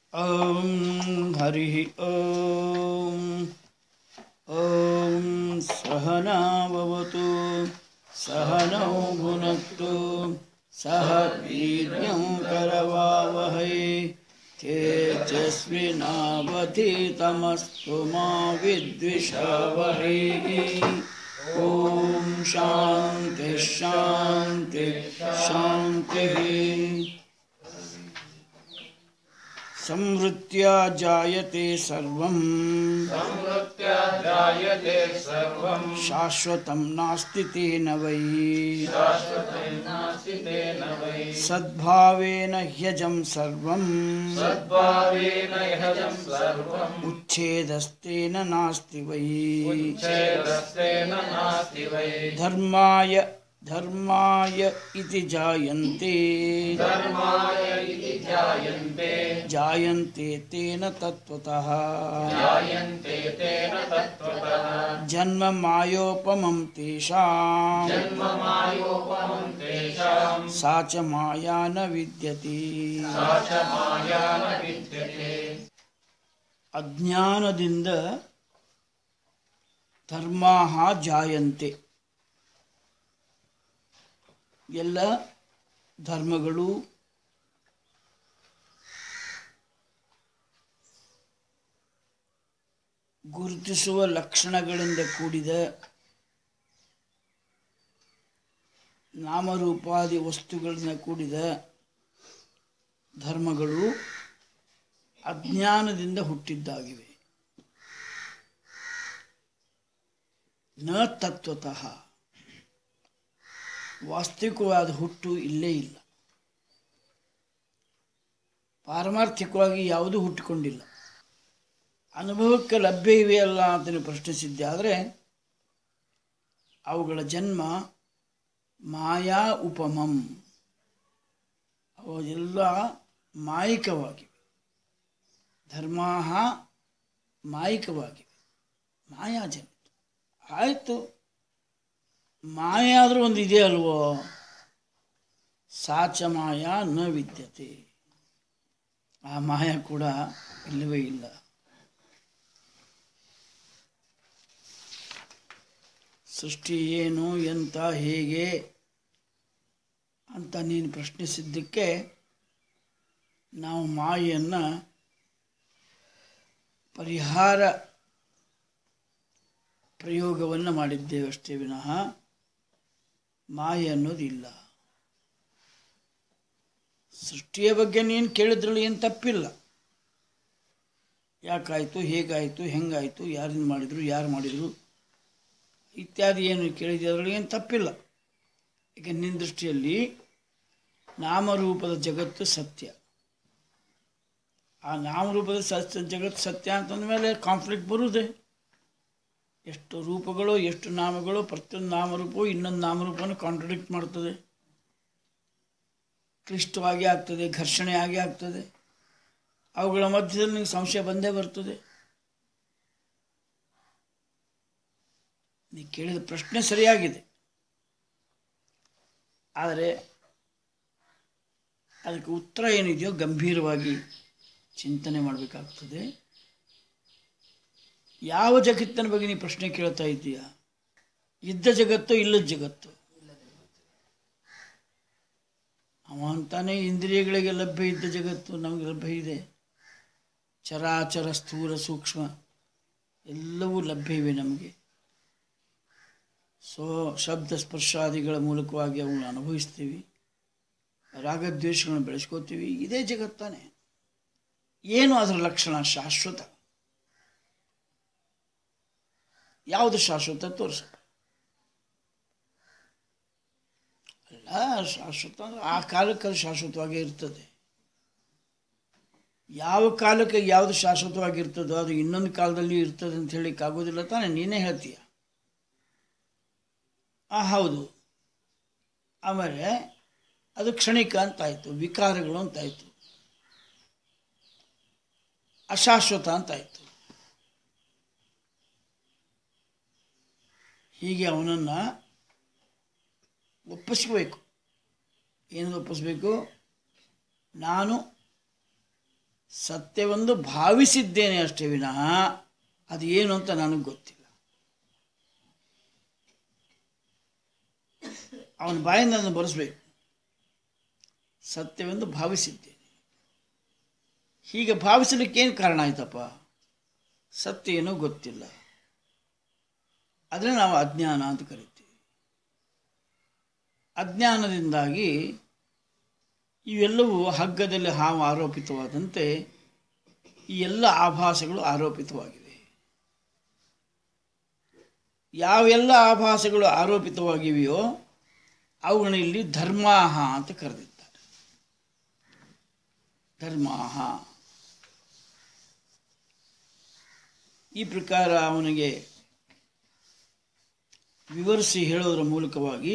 ॐ हरिः ॐ ॐ सहना भवतु सहनौ भुनक्तु सह वीर्यं करवावहै तेजस्विनावधीतमस्तु मा विद्विषावहै ॐ शान्तिः शान्तिः शान्तिः संवृत्या जायते सर्वम् संवृत्या जायते सर्वम् शाश्वतं नास्ति तेन वै शाश्वतं नास्ति तेन वै सद्भावेन ह्यजं सर्वम् सद्भावेन ह्यजं सर्वम् उच्छेदस्तेन नास्ति वै उच्छेदस्तेन नास्ति वै धर्माय धर्माय इति जायन्ते धर्माय इति जायन्ते जायन्ते तेन तत्त्वतः जायन्ते तेन तत्त्वतः जन्म मायोपमं तेषाम् जन्ममायोपमं तेषां सा च माया न विद्यते सा च माया न विद्यते ಅಜ್ಞಾನದಿಂದ ಧರ್ಮಾಹ ಜಾಯಂತೆ ಎಲ್ಲ ಧರ್ಮಗಳು ಗುರುತಿಸುವ ಲಕ್ಷಣಗಳಿಂದ ಕೂಡಿದ ನಾಮರೂಪಾದಿ ವಸ್ತುಗಳಿಂದ ಕೂಡಿದ ಧರ್ಮಗಳು ಅಜ್ಞಾನದಿಂದ ಹುಟ್ಟಿದ್ದಾಗಿವೆ ನ ತತ್ವತಃ ವಾಸ್ತವಿಕವಾದ ಹುಟ್ಟು ಇಲ್ಲೇ ಇಲ್ಲ ಪಾರಮಾರ್ಥಿಕವಾಗಿ ಯಾವುದೂ ಹುಟ್ಟಿಕೊಂಡಿಲ್ಲ ಅನುಭವಕ್ಕೆ ಲಭ್ಯ ಇವೆಯಲ್ಲ ಅಂತ ನೀವು ಪ್ರಶ್ನಿಸಿದ್ದೆ ಆದರೆ ಅವುಗಳ ಜನ್ಮ ಮಾಯಾ ಉಪಮಂ ಅವೆಲ್ಲ ಮಾಯಿಕವಾಗಿವೆ ಧರ್ಮಾ ಮಾಯಿಕವಾಗಿವೆ ಮಾಯಾಜನಿತ ಆಯಿತು ಮಾಯ ಆದರೂ ಒಂದು ಇದೆ ಅಲ್ವೋ ಸಾಚ ಮಾಯ ನ ವಿದ್ಯತೆ ಆ ಮಾಯ ಕೂಡ ಇಲ್ಲವೇ ಇಲ್ಲ ಸೃಷ್ಟಿ ಏನು ಎಂತ ಹೇಗೆ ಅಂತ ನೀನು ಪ್ರಶ್ನಿಸಿದ್ದಕ್ಕೆ ನಾವು ಮಾಯೆಯನ್ನು ಪರಿಹಾರ ಪ್ರಯೋಗವನ್ನು ಮಾಡಿದ್ದೇವೆ ಅಷ್ಟೇ ವಿನಃ ಮಾಯೆ ಅನ್ನೋದಿಲ್ಲ ಸೃಷ್ಟಿಯ ಬಗ್ಗೆ ನೀನು ಕೇಳಿದ್ರಲ್ಲಿ ಏನು ತಪ್ಪಿಲ್ಲ ಯಾಕಾಯಿತು ಹೇಗಾಯಿತು ಹೆಂಗಾಯಿತು ಯಾರಿಂದ ಮಾಡಿದರು ಯಾರು ಮಾಡಿದರು ಇತ್ಯಾದಿ ಏನು ಕೇಳಿದೆ ಅದರಲ್ಲಿ ಏನು ತಪ್ಪಿಲ್ಲ ಈಗ ನಿನ್ನ ದೃಷ್ಟಿಯಲ್ಲಿ ನಾಮರೂಪದ ಜಗತ್ತು ಸತ್ಯ ಆ ನಾಮರೂಪದ ಸತ್ಯ ಜಗತ್ತು ಸತ್ಯ ಅಂತಂದ ಮೇಲೆ ಕಾನ್ಫ್ಲಿಕ್ಟ್ ಬರುವುದೇ ಎಷ್ಟು ರೂಪಗಳು ಎಷ್ಟು ನಾಮಗಳು ಪ್ರತಿಯೊಂದು ನಾಮರೂಪವು ಇನ್ನೊಂದು ನಾಮರೂಪವನ್ನು ಕಾಂಟ್ರಡಿಕ್ಟ್ ಮಾಡ್ತದೆ ಕ್ಲಿಷ್ಟವಾಗಿ ಆಗ್ತದೆ ಘರ್ಷಣೆ ಆಗಿ ಆಗ್ತದೆ ಅವುಗಳ ಮಧ್ಯದಲ್ಲಿ ನಿಮಗೆ ಸಂಶಯ ಬಂದೇ ಬರ್ತದೆ ನೀ ಕೇಳಿದ ಪ್ರಶ್ನೆ ಸರಿಯಾಗಿದೆ ಆದರೆ ಅದಕ್ಕೆ ಉತ್ತರ ಏನಿದೆಯೋ ಗಂಭೀರವಾಗಿ ಚಿಂತನೆ ಮಾಡಬೇಕಾಗ್ತದೆ ಯಾವ ಜಗತ್ತಿನ ಬಗ್ಗೆ ನೀ ಪ್ರಶ್ನೆ ಕೇಳ್ತಾ ಇದ್ದೀಯಾ ಇದ್ದ ಜಗತ್ತು ಇಲ್ಲದ ಜಗತ್ತು ಅವ ಅಂತಾನೆ ಇಂದ್ರಿಯಗಳಿಗೆ ಲಭ್ಯ ಇದ್ದ ಜಗತ್ತು ನಮಗೆ ಲಭ್ಯ ಇದೆ ಚರಾಚರ ಸ್ಥೂಲ ಸೂಕ್ಷ್ಮ ಎಲ್ಲವೂ ಲಭ್ಯ ಇವೆ ನಮಗೆ ಸೊ ಶಬ್ದ ಸ್ಪರ್ಶಾದಿಗಳ ಮೂಲಕವಾಗಿ ಅವುಗಳನ್ನು ಅನುಭವಿಸ್ತೀವಿ ರಾಗದ್ವೇಷಗಳನ್ನು ಬೆಳೆಸ್ಕೋತೀವಿ ಇದೇ ಜಗತ್ತಾನೆ ಏನು ಅದರ ಲಕ್ಷಣ ಶಾಶ್ವತ ಯಾವುದು ಶಾಶ್ವತ ತೋರಿಸ ಅಲ್ಲ ಶಾಶ್ವತ ಅಂದ್ರೆ ಆ ಕಾಲಕ್ಕೆ ಅದು ಶಾಶ್ವತವಾಗಿ ಇರ್ತದೆ ಯಾವ ಕಾಲಕ್ಕೆ ಯಾವುದು ಶಾಶ್ವತವಾಗಿರ್ತದೋ ಅದು ಇನ್ನೊಂದು ಕಾಲದಲ್ಲಿ ಇರ್ತದೆ ಅಂತ ಹೇಳಿಕ್ಕೆ ಆಗೋದಿಲ್ಲ ತಾನೇ ನೀನೇ ಹೇಳ್ತೀಯ ಆ ಹೌದು ಆಮೇಲೆ ಅದು ಕ್ಷಣಿಕ ಅಂತಾಯಿತು ವಿಕಾರಗಳು ಅಂತಾಯಿತು ಅಶಾಶ್ವತ ಅಂತಾಯಿತು ಹೀಗೆ ಅವನನ್ನು ಒಪ್ಪಿಸ್ಬೇಕು ಏನು ಒಪ್ಪಿಸ್ಬೇಕು ನಾನು ಸತ್ಯವೆಂದು ಭಾವಿಸಿದ್ದೇನೆ ಅಷ್ಟೇ ವಿನಃ ಅದು ಏನು ಅಂತ ನನಗೆ ಗೊತ್ತಿಲ್ಲ ಅವನ ಬಾಯಿಂದ ಅದನ್ನು ಬರೆಸ್ಬೇಕು ಸತ್ಯವೆಂದು ಭಾವಿಸಿದ್ದೇನೆ ಹೀಗೆ ಭಾವಿಸಲಿಕ್ಕೆ ಏನು ಕಾರಣ ಆಯ್ತಪ್ಪ ಸತ್ಯ ಏನೋ ಗೊತ್ತಿಲ್ಲ ಅದನ್ನು ನಾವು ಅಜ್ಞಾನ ಅಂತ ಕರಿತೀವಿ ಅಜ್ಞಾನದಿಂದಾಗಿ ಇವೆಲ್ಲವೂ ಹಗ್ಗದಲ್ಲಿ ಹಾವು ಆರೋಪಿತವಾದಂತೆ ಈ ಎಲ್ಲ ಆಭಾಸಗಳು ಆರೋಪಿತವಾಗಿವೆ ಯಾವೆಲ್ಲ ಆಭಾಸಗಳು ಆರೋಪಿತವಾಗಿವೆಯೋ ಅವುಗಳನ್ನ ಇಲ್ಲಿ ಧರ್ಮಾಹ ಅಂತ ಕರೆದಿದ್ದಾರೆ ಧರ್ಮಾಹ ಈ ಪ್ರಕಾರ ಅವನಿಗೆ ವಿವರಿಸಿ ಹೇಳೋದರ ಮೂಲಕವಾಗಿ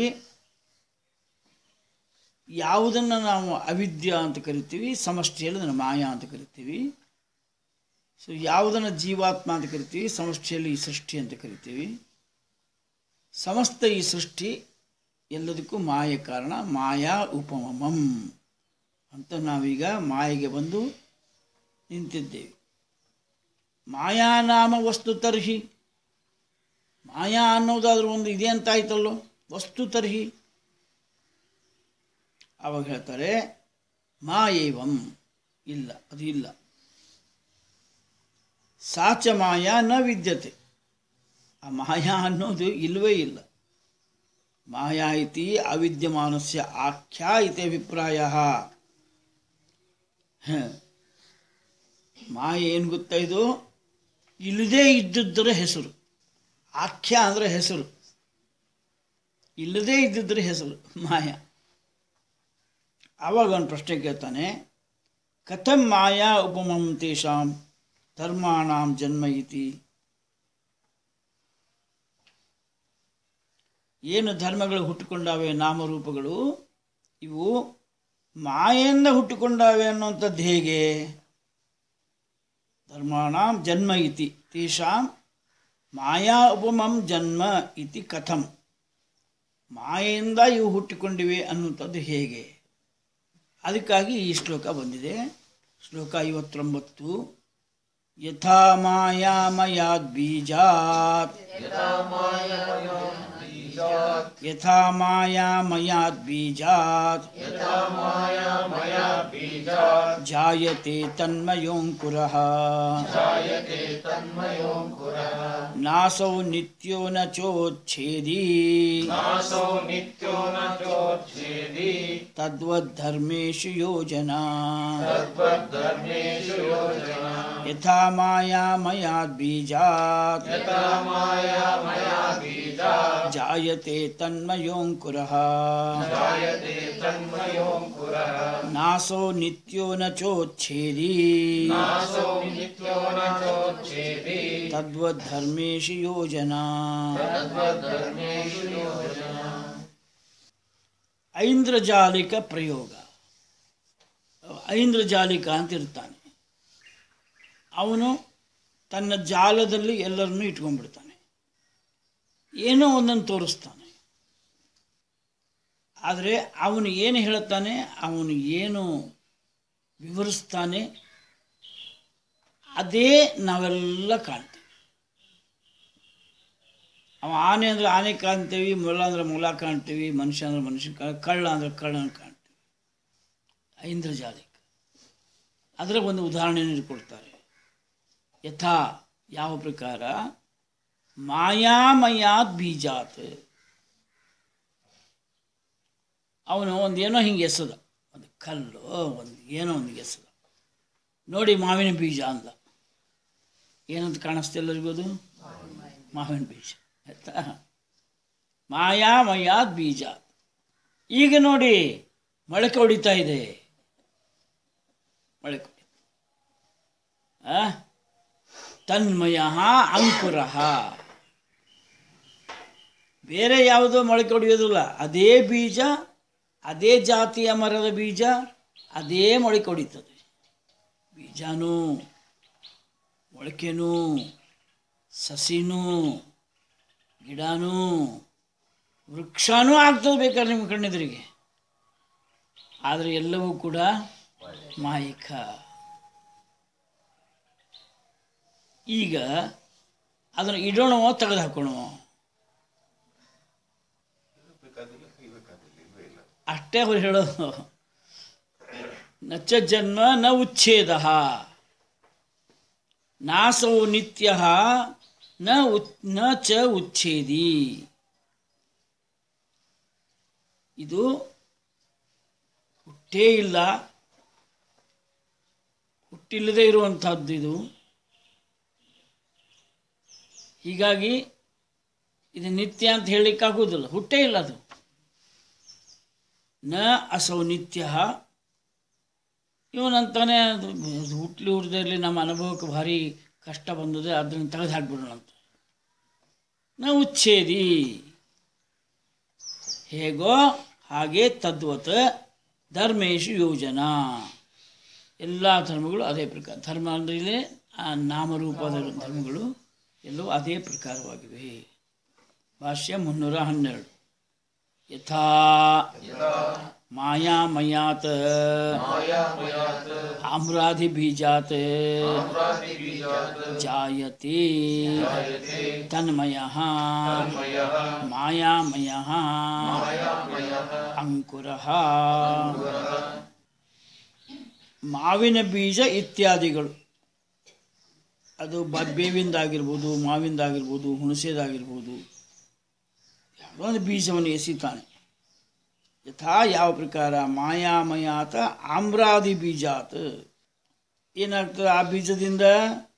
ಯಾವುದನ್ನು ನಾವು ಅವಿದ್ಯಾ ಅಂತ ಕರಿತೀವಿ ಸಮಷ್ಟಿಯಲ್ಲಿ ಅದನ್ನು ಮಾಯಾ ಅಂತ ಕರಿತೀವಿ ಸೊ ಯಾವುದನ್ನು ಜೀವಾತ್ಮ ಅಂತ ಕರಿತೀವಿ ಸಮಷ್ಟಿಯಲ್ಲಿ ಈ ಸೃಷ್ಟಿ ಅಂತ ಕರಿತೀವಿ ಸಮಸ್ತ ಈ ಸೃಷ್ಟಿ ಎಲ್ಲದಕ್ಕೂ ಮಾಯ ಕಾರಣ ಮಾಯಾ ಉಪಮಮಂ ಅಂತ ನಾವೀಗ ಮಾಯೆಗೆ ಬಂದು ನಿಂತಿದ್ದೇವೆ ಮಾಯಾ ನಾಮ ವಸ್ತು ತರ್ಹಿ ಮಾಯಾ ಅನ್ನೋದಾದ್ರೂ ಒಂದು ಇದೆ ಅಂತ ಆಯ್ತಲ್ಲೋ ವಸ್ತು ತರ್ಹಿ ಅವಾಗ ಹೇಳ್ತಾರೆ ಮಾಯೇವಂ ಇಲ್ಲ ಅದು ಇಲ್ಲ ಸಾಚ ಮಾಯಾ ನ ವಿದ್ಯತೆ ಆ ಮಾಯಾ ಅನ್ನೋದು ಇಲ್ಲವೇ ಇಲ್ಲ ಮಾಯಾ ಇತಿ ಅವಿದ್ಯಮಾನಸ್ಯ ಆಖ್ಯಾ ಇತಿ ಅಭಿಪ್ರಾಯ ಹ. ಮಾಯೆ ಏನು ಗೊತ್ತಾ ಇದು ಇಲ್ಲದೇ ಇದ್ದಿದ್ದರ ಹೆಸರು ಆಖ್ಯಾ ಅಂದರೆ ಹೆಸರು ಇಲ್ಲದೇ ಇದ್ದಿದ್ದರ ಹೆಸರು ಮಾಯಾ ಆವಾಗ ಒಂದು ಪ್ರಶ್ನೆ ಕೇಳ್ತಾನೆ ಕಥಂ ಮಾಯಾ ಉಪಮಂ ತೇಷಾಂ ಧರ್ಮಾಣಾಂ ಜನ್ಮ ಇತಿ ಏನು ಧರ್ಮಗಳು ಹುಟ್ಟುಕೊಂಡಾವೆ ನಾಮರೂಪಗಳು ಇವು ಮಾಯೆಯಿಂದ ಹುಟ್ಟುಕೊಂಡಾವೆ ಅನ್ನುವಂಥದ್ದು ಹೇಗೆ ಧರ್ಮಾಣಾಂ ಜನ್ಮ ಇತಿ ತೇಷಾಂ ಮಾಯಾ ಉಪಮಂ ಜನ್ಮ ಇತಿ ಕಥಂ ಮಾಯೆಯಿಂದ ಇವು ಹುಟ್ಟಿಕೊಂಡಿವೆ ಅನ್ನುವಂಥದ್ದು ಹೇಗೆ ಅದಕ್ಕಾಗಿ ಈ ಶ್ಲೋಕ ಬಂದಿದೆ ಶ್ಲೋಕ ಐವತ್ತೊಂಬತ್ತು ಯಥಾ ಮಾಯಾಮಯಾದ್ ಬೀಜಾತ್ ಯಥಾ ಮಾಯಾಮಯಾದ್ ಬೀಜಾತ್ ಜಾಯತೆ ತನ್ಮಯೋಂಕುರಃ ನಾಸೌ ನಿತ್ಯೋ ನ ಚೋಚ್ಛೇದಿ नासौ नित्यो न चोच्छेदि ತದ್ವद्धರ್ಮೇಷು ಯೋಜನಾ तद्वद्धर्मेषु योजना ಯಥಾ ಮಾಯಾಮಯಾದ್ ಬೀಜಾತ್ यथा माया मया बीजा ಜಾಯತೆ ತನ್ಮಯೋಂಕುರಃ जायते तन्मयोऽङ्कुरः ನಾಸೋ ನಿತ್ಯೋ ನ ಚೋಚ್ಛೇದಿ नासौ नित्यो न चोच्छेदि ತದ್ವद्धರ್ಮೇಷು ಯೋಜನಾ तद्वद्धर्मेषु योजना ಐಂದ್ರಜಾಲಿಕ ಪ್ರಯೋಗ ಐಂದ್ರಜಾಲಿಕ ಅಂತ ಇರ್ತಾನೆ ಅವನು ತನ್ನ ಜಾಲದಲ್ಲಿ ಎಲ್ಲರನ್ನೂ ಇಟ್ಕೊಂಡ್ಬಿಡ್ತಾನೆ ಏನೋ ಒಂದನ್ನು ತೋರಿಸ್ತಾನೆ ಆದರೆ ಅವನು ಏನು ಹೇಳ್ತಾನೆ ಅವನು ಏನು ವಿವರಿಸ್ತಾನೆ ಅದೇ ನಾವೆಲ್ಲ ಕಾಣ್ತೇವೆ ಅವ ಆನೆ ಅಂದ್ರೆ ಆನೆ ಕಾಣ್ತೇವೆ ಮೊಲ ಅಂದ್ರೆ ಮೊಲ ಕಾಣ್ತೀವಿ ಮನುಷ್ಯ ಅಂದ್ರೆ ಮನುಷ್ಯ ಕಾ- ಕಳ್ಳ ಅಂದ್ರೆ ಕಳ್ಳನ ಕಾಣ್ತೀವಿ ಐಂದ್ರಜಾಲಿಕ ಅದರ ಒಂದು ಉದಾಹರಣೆಯನ್ನು ಕೊಡ್ತಾರೆ ಯಥಾ ಯಾವ ಪ್ರಕಾರ ಮಾಯಾಮಯಾತ್ ಬೀಜಾತ್ ಅವನು ಒಂದೇನೋ ಹಿಂಗೆ ಎಸದ ಒಂದು ಕಲ್ಲು ಒಂದು ಏನೋ ಒಂದು ಎಸದ ನೋಡಿ ಮಾವಿನ ಬೀಜ ಅಂದ ಏನಂತ ಕಾಣಿಸ್ತಾ ಎಲ್ಲರಿಗೂ ಅದು ಮಾವಿನ ಬೀಜ ಆಯ್ತಾ ಮಾಯಾಮಯಾತ್ ಬೀಜ ಈಗ ನೋಡಿ ಮೊಳಕೆ ಹೊಡಿತಾ ಇದೆ ಮೊಳಕೆ ಹೊಡಿ ಆ? ತನ್ಮಯ ಅಂಕುರ ಬೇರೆ ಯಾವುದೋ ಮೊಳಕೆ ಹೊಡೆಯೋದಿಲ್ಲ ಅದೇ ಬೀಜ ಅದೇ ಜಾತಿಯ ಮರದ ಬೀಜ ಅದೇ ಮೊಳಕೆ ಹೊಡಿತದೆ ಬೀಜನೂ ಮೊಳಕೆನೂ ಸಸಿನೂ ಗಿಡನೂ ವೃಕ್ಷನೂ ಆಗ್ತದೆ ಬೇಕಾದ್ರೆ ನಿಮ್ಮ ಕಣ್ಣೆದುರಿಗೆ ಆದರೆ ಎಲ್ಲವೂ ಕೂಡ ಮಾಯಿಕ ಈಗ ಅದನ್ನು ಇಡೋಣವೋ ತೆಗೆದು ಹಾಕೋಣವೋ ಅಷ್ಟೇ ಅವ್ರು ಹೇಳೋದು ನಚ ಜನ್ಮ ನ ಉಚ್ಛೇದ ನಾಸವು ನಿತ್ಯ ನ ಉತ್ ನ ಚ ಉಚ್ಛೇದಿ ಇದು ಹುಟ್ಟೇ ಇಲ್ಲ ಹುಟ್ಟಿಲ್ಲದೆ ಇರುವಂತಹದ್ದು ಇದು ಹೀಗಾಗಿ ಇದು ನಿತ್ಯ ಅಂತ ಹೇಳಲಿಕ್ಕಾಗೋದಿಲ್ಲ ಹುಟ್ಟೇ ಇಲ್ಲ ಅದು ನ ಅಸೌ ನಿತ್ಯ ಇವನಂತಾನೆ ಅದು ಹುಟ್ಲಿ ಹುಟ್ಟದಲ್ಲಿ ನಮ್ಮ ಅನುಭವಕ್ಕೆ ಭಾರಿ ಕಷ್ಟ ಬಂದಿದೆ ಅದನ್ನು ತೆಗೆದು ಹಾಕ್ಬಿಡೋಣ ಅಂತ ನ ಉಚ್ಛೇದಿ ಹೇಗೋ ಹಾಗೆ ತದ್ವತ್ ಧರ್ಮೇಶು ಯೋಜನಾ ಎಲ್ಲ ಧರ್ಮಗಳು ಅದೇ ಪ್ರಕಾರ ಧರ್ಮ ಅಂದರೆ ಇಲ್ಲಿ ಆ ನಾಮರೂಪದ ಧರ್ಮಗಳು ಎಲ್ಲವೂ ಅದೇ ಪ್ರಕಾರವಾಗಿವೆ ಭಾಷ್ಯ ಮುನ್ನೂರ ಹನ್ನೆರಡು ಯಥಾ ಮಾಯಾಮಯಾತ್ ಆಮ್ರಾಧಿ ಬೀಜಾತ್ ಜಾಯತೆ ತನ್ಮಯ ಮಾಯಾಮಯ ಅಂಕುರ ಮಾವಿನ ಬೀಜ ಇತ್ಯಾದಿಗಳು ಅದು ಬ- ಬೇವಿಂದಾಗಿರ್ಬೋದು ಮಾವಿಂದಾಗಿರ್ಬೋದು ಹುಣಸೆದಾಗಿರ್ಬೋದು ಯಾವುದೋ ಒಂದು ಬೀಜವನ್ನು ಎಸಿತಾನೆ ಯಥಾ ಯಾವ ಪ್ರಕಾರ ಮಾಯಾಮಯಾತ ಆಮ್ರಾದಿ ಬೀಜಾತ್ ಏನಾಗ್ತದೆ ಆ ಬೀಜದಿಂದ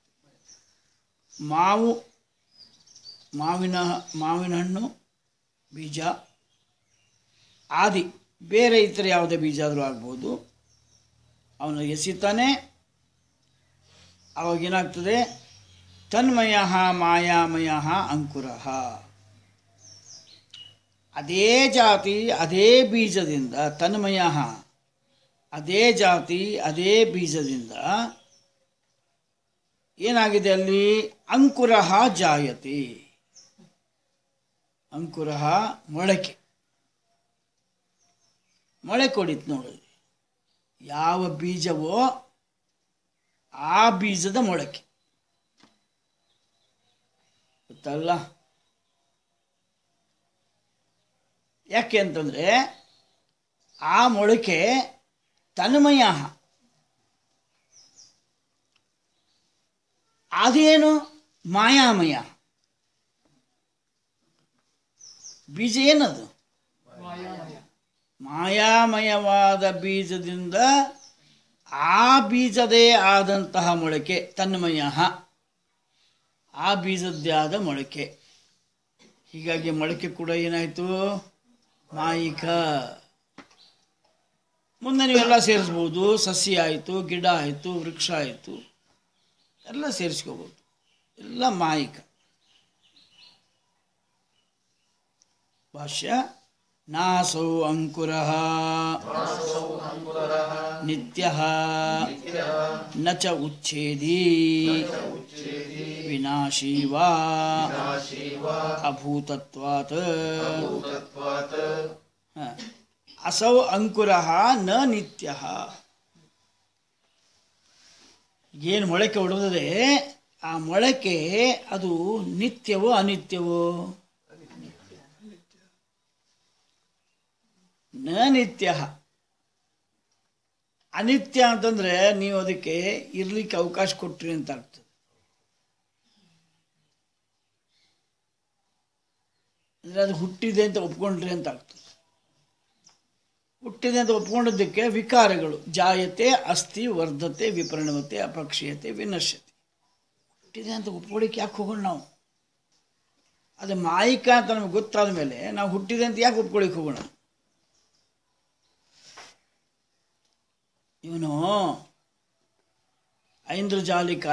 ಮಾವು ಮಾವಿನ ಮಾವಿನ ಹಣ್ಣು ಬೀಜ ಆದಿ ಬೇರೆ ಇತರ ಯಾವುದೇ ಬೀಜ ಆದರೂ ಆಗ್ಬೋದು ಅವನು ಎಸಿತಾನೆ ಅವಾಗ ಏನಾಗ್ತದೆ ತನ್ಮಯ ಮಾಯಾಮಯ ಅಂಕುರ ಅದೇ ಜಾತಿ ಅದೇ ಬೀಜದಿಂದ ತನ್ಮಯ ಅದೇ ಜಾತಿ ಅದೇ ಬೀಜದಿಂದ ಏನಾಗಿದೆ ಅಲ್ಲಿ ಅಂಕುರ ಜಾಯತೆ ಅಂಕುರ ಮೊಳಕೆ ಮೊಳೆ ಕೊಡಿತು ನೋಡಿ ಯಾವ ಬೀಜವೋ ಆ ಬೀಜದ ಮೊಳಕೆ ಗೊತ್ತಲ್ಲ ಯಾಕೆ ಅಂತಂದ್ರೆ ಆ ಮೊಳಕೆ ತನ್ಮಯ ಅದೇನು ಮಾಯಾಮಯ ಬೀಜ ಏನದು ಮಾಯಾಮಯವಾದ ಬೀಜದಿಂದ ಆ ಬೀಜದೇ ಆದಂತಹ ಮೊಳಕೆ ತನ್ಮಯ ಆ ಬೀಜದ್ದೇ ಆದ ಮೊಳಕೆ ಹೀಗಾಗಿ ಮೊಳಕೆ ಕೂಡ ಏನಾಯಿತು ಮಾಯಿಕ ಮುಂದೆ ನೀವೆಲ್ಲ ಸೇರಿಸ್ಬೋದು ಸಸ್ಯ ಆಯಿತು ಗಿಡ ಆಯಿತು ವೃಕ್ಷ ಆಯಿತು ಎಲ್ಲ ಸೇರಿಸ್ಕೋಬೋದು ಎಲ್ಲ ಮಾಯಿಕ ಭಾಷ್ಯ ನಾಸೌ ಅಂಕುರ ನಿತ್ಯ ನ ಚ ಉಚ್ಛೇದಿ ವಿನಾಶಿ ವಾ ಅಭೂತತ್ವಾತ್ ಹ. ಅಸೌ ಅಂಕುರ ನ ನಿತ್ಯ ಏನು ಮೊಳಕೆ ಹೊಡೆದಿದೆ ಆ ಮೊಳಕೆ ಅದು ನಿತ್ಯವೋ ಅನಿತ್ಯವೋ ನ ನಿತ್ಯ ಅನಿತ್ಯ ಅಂತಂದ್ರೆ ನೀವು ಅದಕ್ಕೆ ಇರ್ಲಿಕ್ಕೆ ಅವಕಾಶ ಕೊಟ್ರಿ ಅಂತ ಆಗ್ತದೆ ಅಂದ್ರೆ ಅದು ಹುಟ್ಟಿದೆ ಅಂತ ಒಪ್ಕೊಂಡ್ರಿ ಅಂತ ಆಗ್ತದೆ ಹುಟ್ಟಿದೆ ಅಂತ ಒಪ್ಕೊಂಡಿದ್ದಕ್ಕೆ ವಿಕಾರಗಳು ಜಾಯತೆ ಅಸ್ಥಿ ವರ್ಧತೆ ವಿಪರಿಣಮತೆ ಅಪಕ್ಷೀಯತೆ ವಿನಶ್ಯತೆ ಹುಟ್ಟಿದೆ ಅಂತ ಒಪ್ಕೊಳ್ಳಿಕ್ಕೆ ಯಾಕೆ ಹೋಗೋಣ ನಾವು ಅದು ಮಾಯಿಕ ಅಂತ ನಮಗೆ ಗೊತ್ತಾದ ಮೇಲೆ ನಾವು ಹುಟ್ಟಿದೆ ಅಂತ ಯಾಕೆ ಒಪ್ಕೊಳ್ಳಿಕ್ಕೆ ಹೋಗೋಣ ಇವನು ಐಂದ್ರಜಾಲಿಕ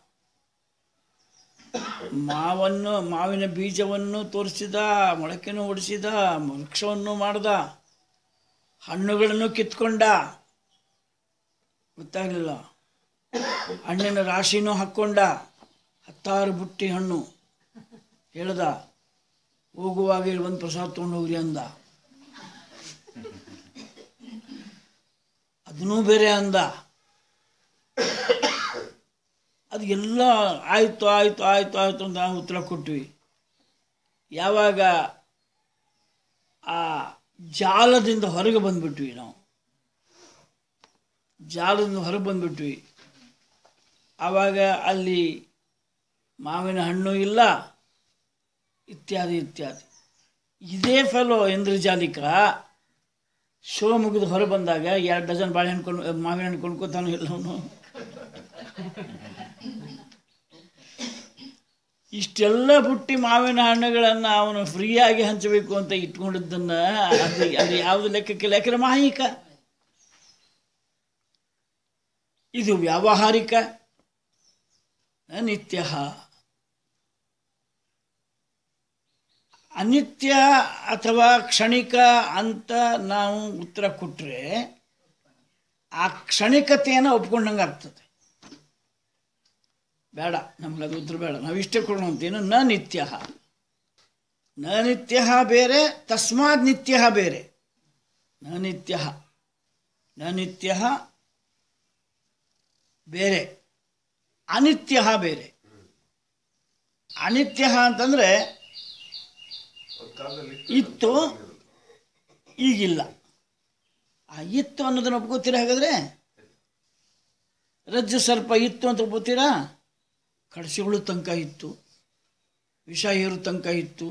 ಮಾವನ್ನು ಮಾವಿನ ಬೀಜವನ್ನು ತೋರಿಸಿದ ಮೊಳಕೆನೂ ಹೊಡಿಸಿದ ವೃಕ್ಷವನ್ನು ಮಾಡ್ದ ಹಣ್ಣುಗಳನ್ನು ಕಿತ್ಕೊಂಡ ಗೊತ್ತಾಗಲಿಲ್ಲ ಹಣ್ಣಿನ ರಾಶಿನೂ ಹಾಕ್ಕೊಂಡ ಹತ್ತಾರು ಬುಟ್ಟಿ ಹಣ್ಣು ಹೇಳ್ದ ಹೋಗುವಾಗ ಇಲ್ಲಿ ಒಂದು ಪ್ರಸಾದ ತೊಗೊಂಡು ಹೋಗ್ರಿ ಅಂದ ಅದನ್ನೂ ಬೇರೆ ಅಂದ ಅದು ಎಲ್ಲ ಆಯಿತು ಆಯಿತು ಆಯಿತು ಆಯಿತು ಅಂತ ನಾವು ಉತ್ತರ ಕೊಟ್ವಿ ಯಾವಾಗ ಆ ಜಾಲದಿಂದ ಹೊರಗೆ ಬಂದ್ಬಿಟ್ವಿ ನಾವು ಜಾಲದಿಂದ ಹೊರಗೆ ಬಂದ್ಬಿಟ್ವಿ ಆವಾಗ ಅಲ್ಲಿ ಮಾವಿನ ಹಣ್ಣು ಇಲ್ಲ ಇತ್ಯಾದಿ ಇತ್ಯಾದಿ ಇದೇ ಫೆಲೋ ಇಂದ್ರಜಾಲಿಕ ಶೋ ಮುಗಿದು ಹೊರ ಬಂದಾಗ ಎರಡು ಡಜನ್ ಬಾಳೆಹಣ್ಣು ಕೊಂಡು ಮಾವಿನ ಹಣ್ಣು ಕೊಂಡ್ಕೊತಾನು ಇಲ್ಲ ಅವನು ಇಷ್ಟೆಲ್ಲ ಬುಟ್ಟಿ ಮಾವಿನ ಹಣ್ಣುಗಳನ್ನು ಅವನು ಫ್ರೀಯಾಗಿ ಹಂಚಬೇಕು ಅಂತ ಇಟ್ಕೊಂಡಿದ್ದನ್ನ ಅದು ಅದು ಯಾವುದು ಲೆಕ್ಕಕ್ಕಿಲ್ಲ ಯಾಕಂದ್ರೆ ಮಾಹಿಕ ಇದು ವ್ಯಾವಹಾರಿಕ ನಿತ್ಯ ಅನಿತ್ಯ ಅಥವಾ ಕ್ಷಣಿಕ ಅಂತ ನಾವು ಉತ್ತರ ಕೊಟ್ಟರೆ ಆ ಕ್ಷಣಿಕತೆಯನ್ನು ಒಪ್ಕೊಂಡಂಗೆ ಆಗ್ತದೆ ಬೇಡ ನಮ್ಗೆ ಅದು ಉತ್ತರ ಬೇಡ ನಾವು ಇಷ್ಟೇ ಕೊಡೋಂತೇನು ನ ನಿತ್ಯ ನ ನಿತ್ಯ ಬೇರೆ ತಸ್ಮಾತ್ ನಿತ್ಯ ಬೇರೆ ನ ನಿತ್ಯ ನ ನಿತ್ಯ ಬೇರೆ ಅನಿತ್ಯ ಬೇರೆ ಅನಿತ್ಯ ಅಂತಂದ್ರೆ ಇತ್ತು ಈಗಿಲ್ಲ ಆ ಇತ್ತು ಅನ್ನೋದನ್ನ ಒಪ್ಕೋತೀರಾ ಹಾಗಾದ್ರೆ ರಜ್ಜು ಸರ್ಪ ಇತ್ತು ಅಂತ ಒಪ್ಕೋತೀರಾ ಕಡಸಿಗಳು ತನಕ ಇತ್ತು ವಿಷ ಏರು ತನಕ ಇತ್ತು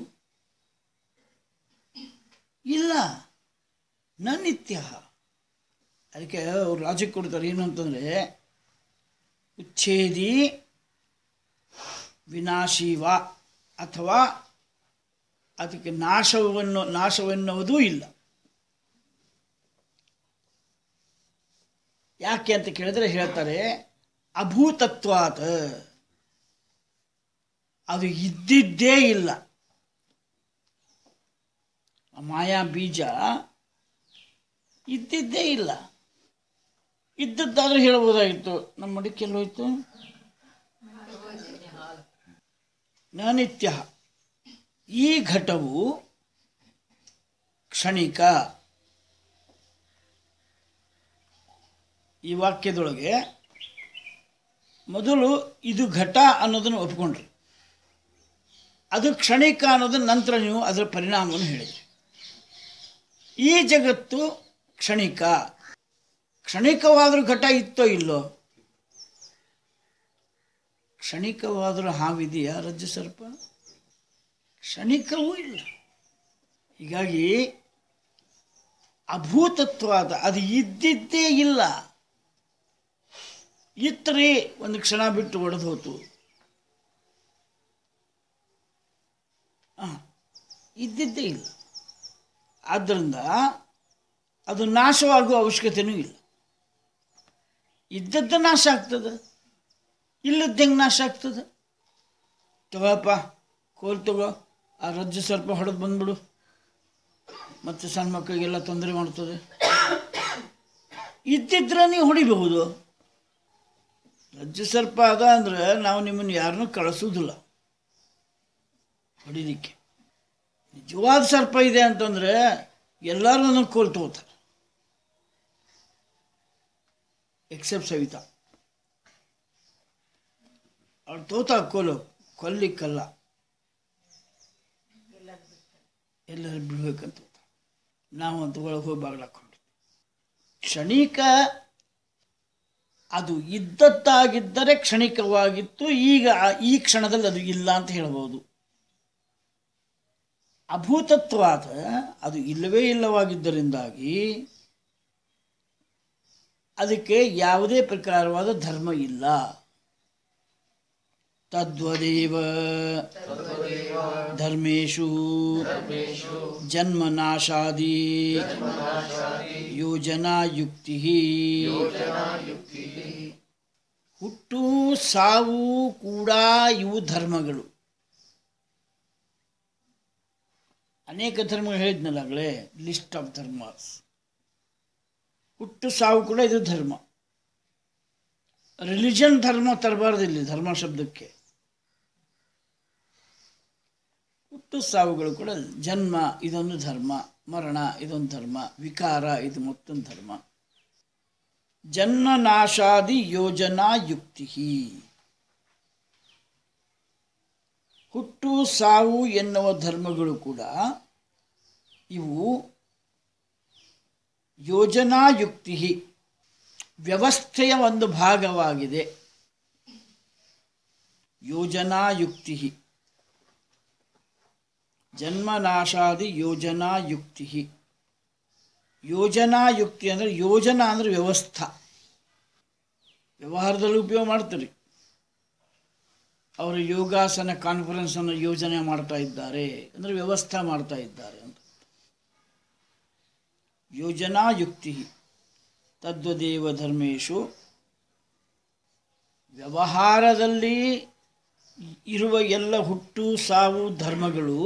ಇಲ್ಲ ನ ನಿತ್ಯ ಅದಕ್ಕೆ ಅವ್ರು ಲಾಜಿಕ್ ಕೊಡ್ತಾರೆ ಏನು ಅಂತಂದರೆ ಉಚ್ಛೇದಿ ವಿನಾಶೀವ ಅಥವಾ ಅದಕ್ಕೆ ನಾಶವನ್ನು ನಾಶವೆನ್ನುವುದೂ ಇಲ್ಲ ಯಾಕೆ ಅಂತ ಕೇಳಿದ್ರೆ ಹೇಳ್ತಾರೆ ಅಭೂತತ್ವಾತ್ ಅದು ಇದ್ದಿದ್ದೇ ಇಲ್ಲ ಆ ಮಾಯಾ ಬೀಜ ಇದ್ದಿದ್ದೇ ಇಲ್ಲ ಇದ್ದದ್ದಾದ್ರೆ ಹೇಳ್ಬೋದಾಗಿತ್ತು ನಮ್ಮ ಮಡಿಕೆ ಎಲ್ಲೋಯ್ತು ನಾನಿತ್ಯ ಈ ಘಟವು ಕ್ಷಣಿಕ ಈ ವಾಕ್ಯದೊಳಗೆ ಮೊದಲು ಇದು ಘಟ ಅನ್ನೋದನ್ನು ಒಪ್ಕೊಂಡ್ರಿ ಅದು ಕ್ಷಣಿಕ ಅನ್ನೋದನ್ನ ನಂತರ ನೀವು ಅದರ ಪರಿಣಾಮವನ್ನು ಹೇಳಿದ್ರಿ ಈ ಜಗತ್ತು ಕ್ಷಣಿಕ ಕ್ಷಣಿಕವಾದರೂ ಘಟ ಇತ್ತೋ ಇಲ್ಲೋ ಕ್ಷಣಿಕವಾದರೂ ಹಾವಿದೆಯಾ ರಜ್ಜು ಸರ್ಪ ಕ್ಷಣಿಕವೂ ಇಲ್ಲ ಹೀಗಾಗಿ ಅಭೂತತ್ವಾದ ಅದು ಇದ್ದಿದ್ದೇ ಇಲ್ಲ ಇತ್ತರೆ ಒಂದು ಕ್ಷಣ ಬಿಟ್ಟು ಒಡೆದು ಹೋತು ಆ, ಇದ್ದಿದ್ದೇ ಇಲ್ಲ ಆದ್ದರಿಂದ ಅದು ನಾಶವಾಗುವ ಅವಶ್ಯಕತೆಯೂ ಇಲ್ಲ ಇದ್ದದ್ದು ನಾಶ ಆಗ್ತದೆ ಇಲ್ಲದ್ದು ಹೆಂಗೆ ನಾಶ ಆಗ್ತದೆ ತಗೋಪ್ಪ ಕೋಲ್ ತಗೋ ಆ ರಜ್ಜು ಸ್ವಲ್ಪ ಹೊಡೆದು ಬಂದ್ಬಿಡು ಮತ್ತು ಸಣ್ಣ ಮಕ್ಕಳಿಗೆಲ್ಲ ತೊಂದರೆ ಮಾಡ್ತದೆ ಇದ್ದಿದ್ರೆ ನೀವು ಹೊಡಿಬಹುದು ರಜ್ಜು ಸರ್ಪ ಅದ ಅಂದ್ರೆ ನಾವು ನಿಮ್ಮನ್ನು ಯಾರನ್ನೂ ಕಳಿಸೋದಿಲ್ಲ ಹೊಡಿಲಿಕ್ಕೆ ನಿಜವಾದ ಸರ್ಪ ಇದೆ ಅಂತಂದ್ರೆ ಎಲ್ಲರೂ ಅದನ್ನು ಕೋಲ್ ತಗೋತಾರೆ ಎಕ್ಸೆಪ್ಟ್ ಸವಿತಾ ಅವ್ಳು ತೋತಾ ಕೋಲು ಕೊಲ್ಲಿಕ್ಕಲ್ಲ ಎಲ್ಲರೂ ಬಿಡ್ಬೇಕಂತ ನಾವು ಅಂತ ಒಳಗೆ ಹೋಗಿ ಬಾಗ್ಲಾಕೊಂಡು ಕ್ಷಣಿಕ ಅದು ಇದ್ದದ್ದಾಗಿದ್ದರೆ ಕ್ಷಣಿಕವಾಗಿತ್ತು ಈಗ ಆ- ಈ ಕ್ಷಣದಲ್ಲಿ ಅದು ಇಲ್ಲ ಅಂತ ಹೇಳ್ಬೋದು ಅಭೂತತ್ವಾದ ಅದು ಇಲ್ಲವೇ ಇಲ್ಲವಾಗಿದ್ದರಿಂದಾಗಿ ಅದಕ್ಕೆ ಯಾವುದೇ ಪ್ರಕಾರವಾದ ಧರ್ಮ ಇಲ್ಲ ತದ್ವದೇವ ಧರ್ಮೇಶು ಜನ್ಮನಾಶಾದಿ ಯೋಜನಾ ಯುಕ್ತಿ ಹುಟ್ಟು ಸಾವು ಕೂಡ ಇವು ಧರ್ಮಗಳು ಅನೇಕ ಧರ್ಮಗಳು ಹೇಳಿದ್ನಲ್ಲ ಆಗಲೇ ಲಿಸ್ಟ್ ಆಫ್ ಧರ್ಮಾಸ್ ಹುಟ್ಟು ಸಾವು ಕೂಡ ಇದು ಧರ್ಮ ರಿಲಿಜನ್ ಧರ್ಮ ತರಬಾರ್ದು ಇಲ್ಲಿ ಧರ್ಮ ಶಬ್ದಕ್ಕೆ ಹುಟ್ಟು ಸಾವುಗಳು ಕೂಡ ಜನ್ಮ ಇದೊಂದು ಧರ್ಮ ಮರಣ ಇದೊಂದು ಧರ್ಮ ವಿಕಾರ ಇದು ಮತ್ತೊಂದು ಧರ್ಮ ಜನ್ಮ ನಾಶಾದಿ ಯೋಜನಾ ಯುಕ್ತಿ ಹುಟ್ಟು ಸಾವು ಎನ್ನುವ ಧರ್ಮಗಳು ಕೂಡ ಇವು ಯೋಜನಾಯುಕ್ತಿ ವ್ಯವಸ್ಥೆಯ ಒಂದು ಭಾಗವಾಗಿದೆ ಯೋಜನಾಯುಕ್ತಿ ಜನ್ಮನಾಶಾದಿ ಯೋಜನಾಯುಕ್ತಿ ಯೋಜನಾಯುಕ್ತಿ ಅಂದರೆ ಯೋಜನಾ ಅಂದರೆ ವ್ಯವಸ್ಥಾ ವ್ಯವಹಾರದಲ್ಲಿ ಉಪಯೋಗ ಮಾಡ್ತಾರೆ ಅವರು ಯೋಗಾಸನ ಕಾನ್ಫರೆನ್ಸನ್ನು ಯೋಜನೆ ಮಾಡ್ತಾ ಇದ್ದಾರೆ ಅಂದರೆ ವ್ಯವಸ್ಥೆ ಮಾಡ್ತಾ ಇದ್ದಾರೆ ಅಂತ ಯೋಜನಾಯುಕ್ತಿ ತದ್ವದೇವ ಧರ್ಮೇಶು ವ್ಯವಹಾರದಲ್ಲಿ ಇರುವ ಎಲ್ಲ ಹುಟ್ಟು ಸಾವು ಧರ್ಮಗಳು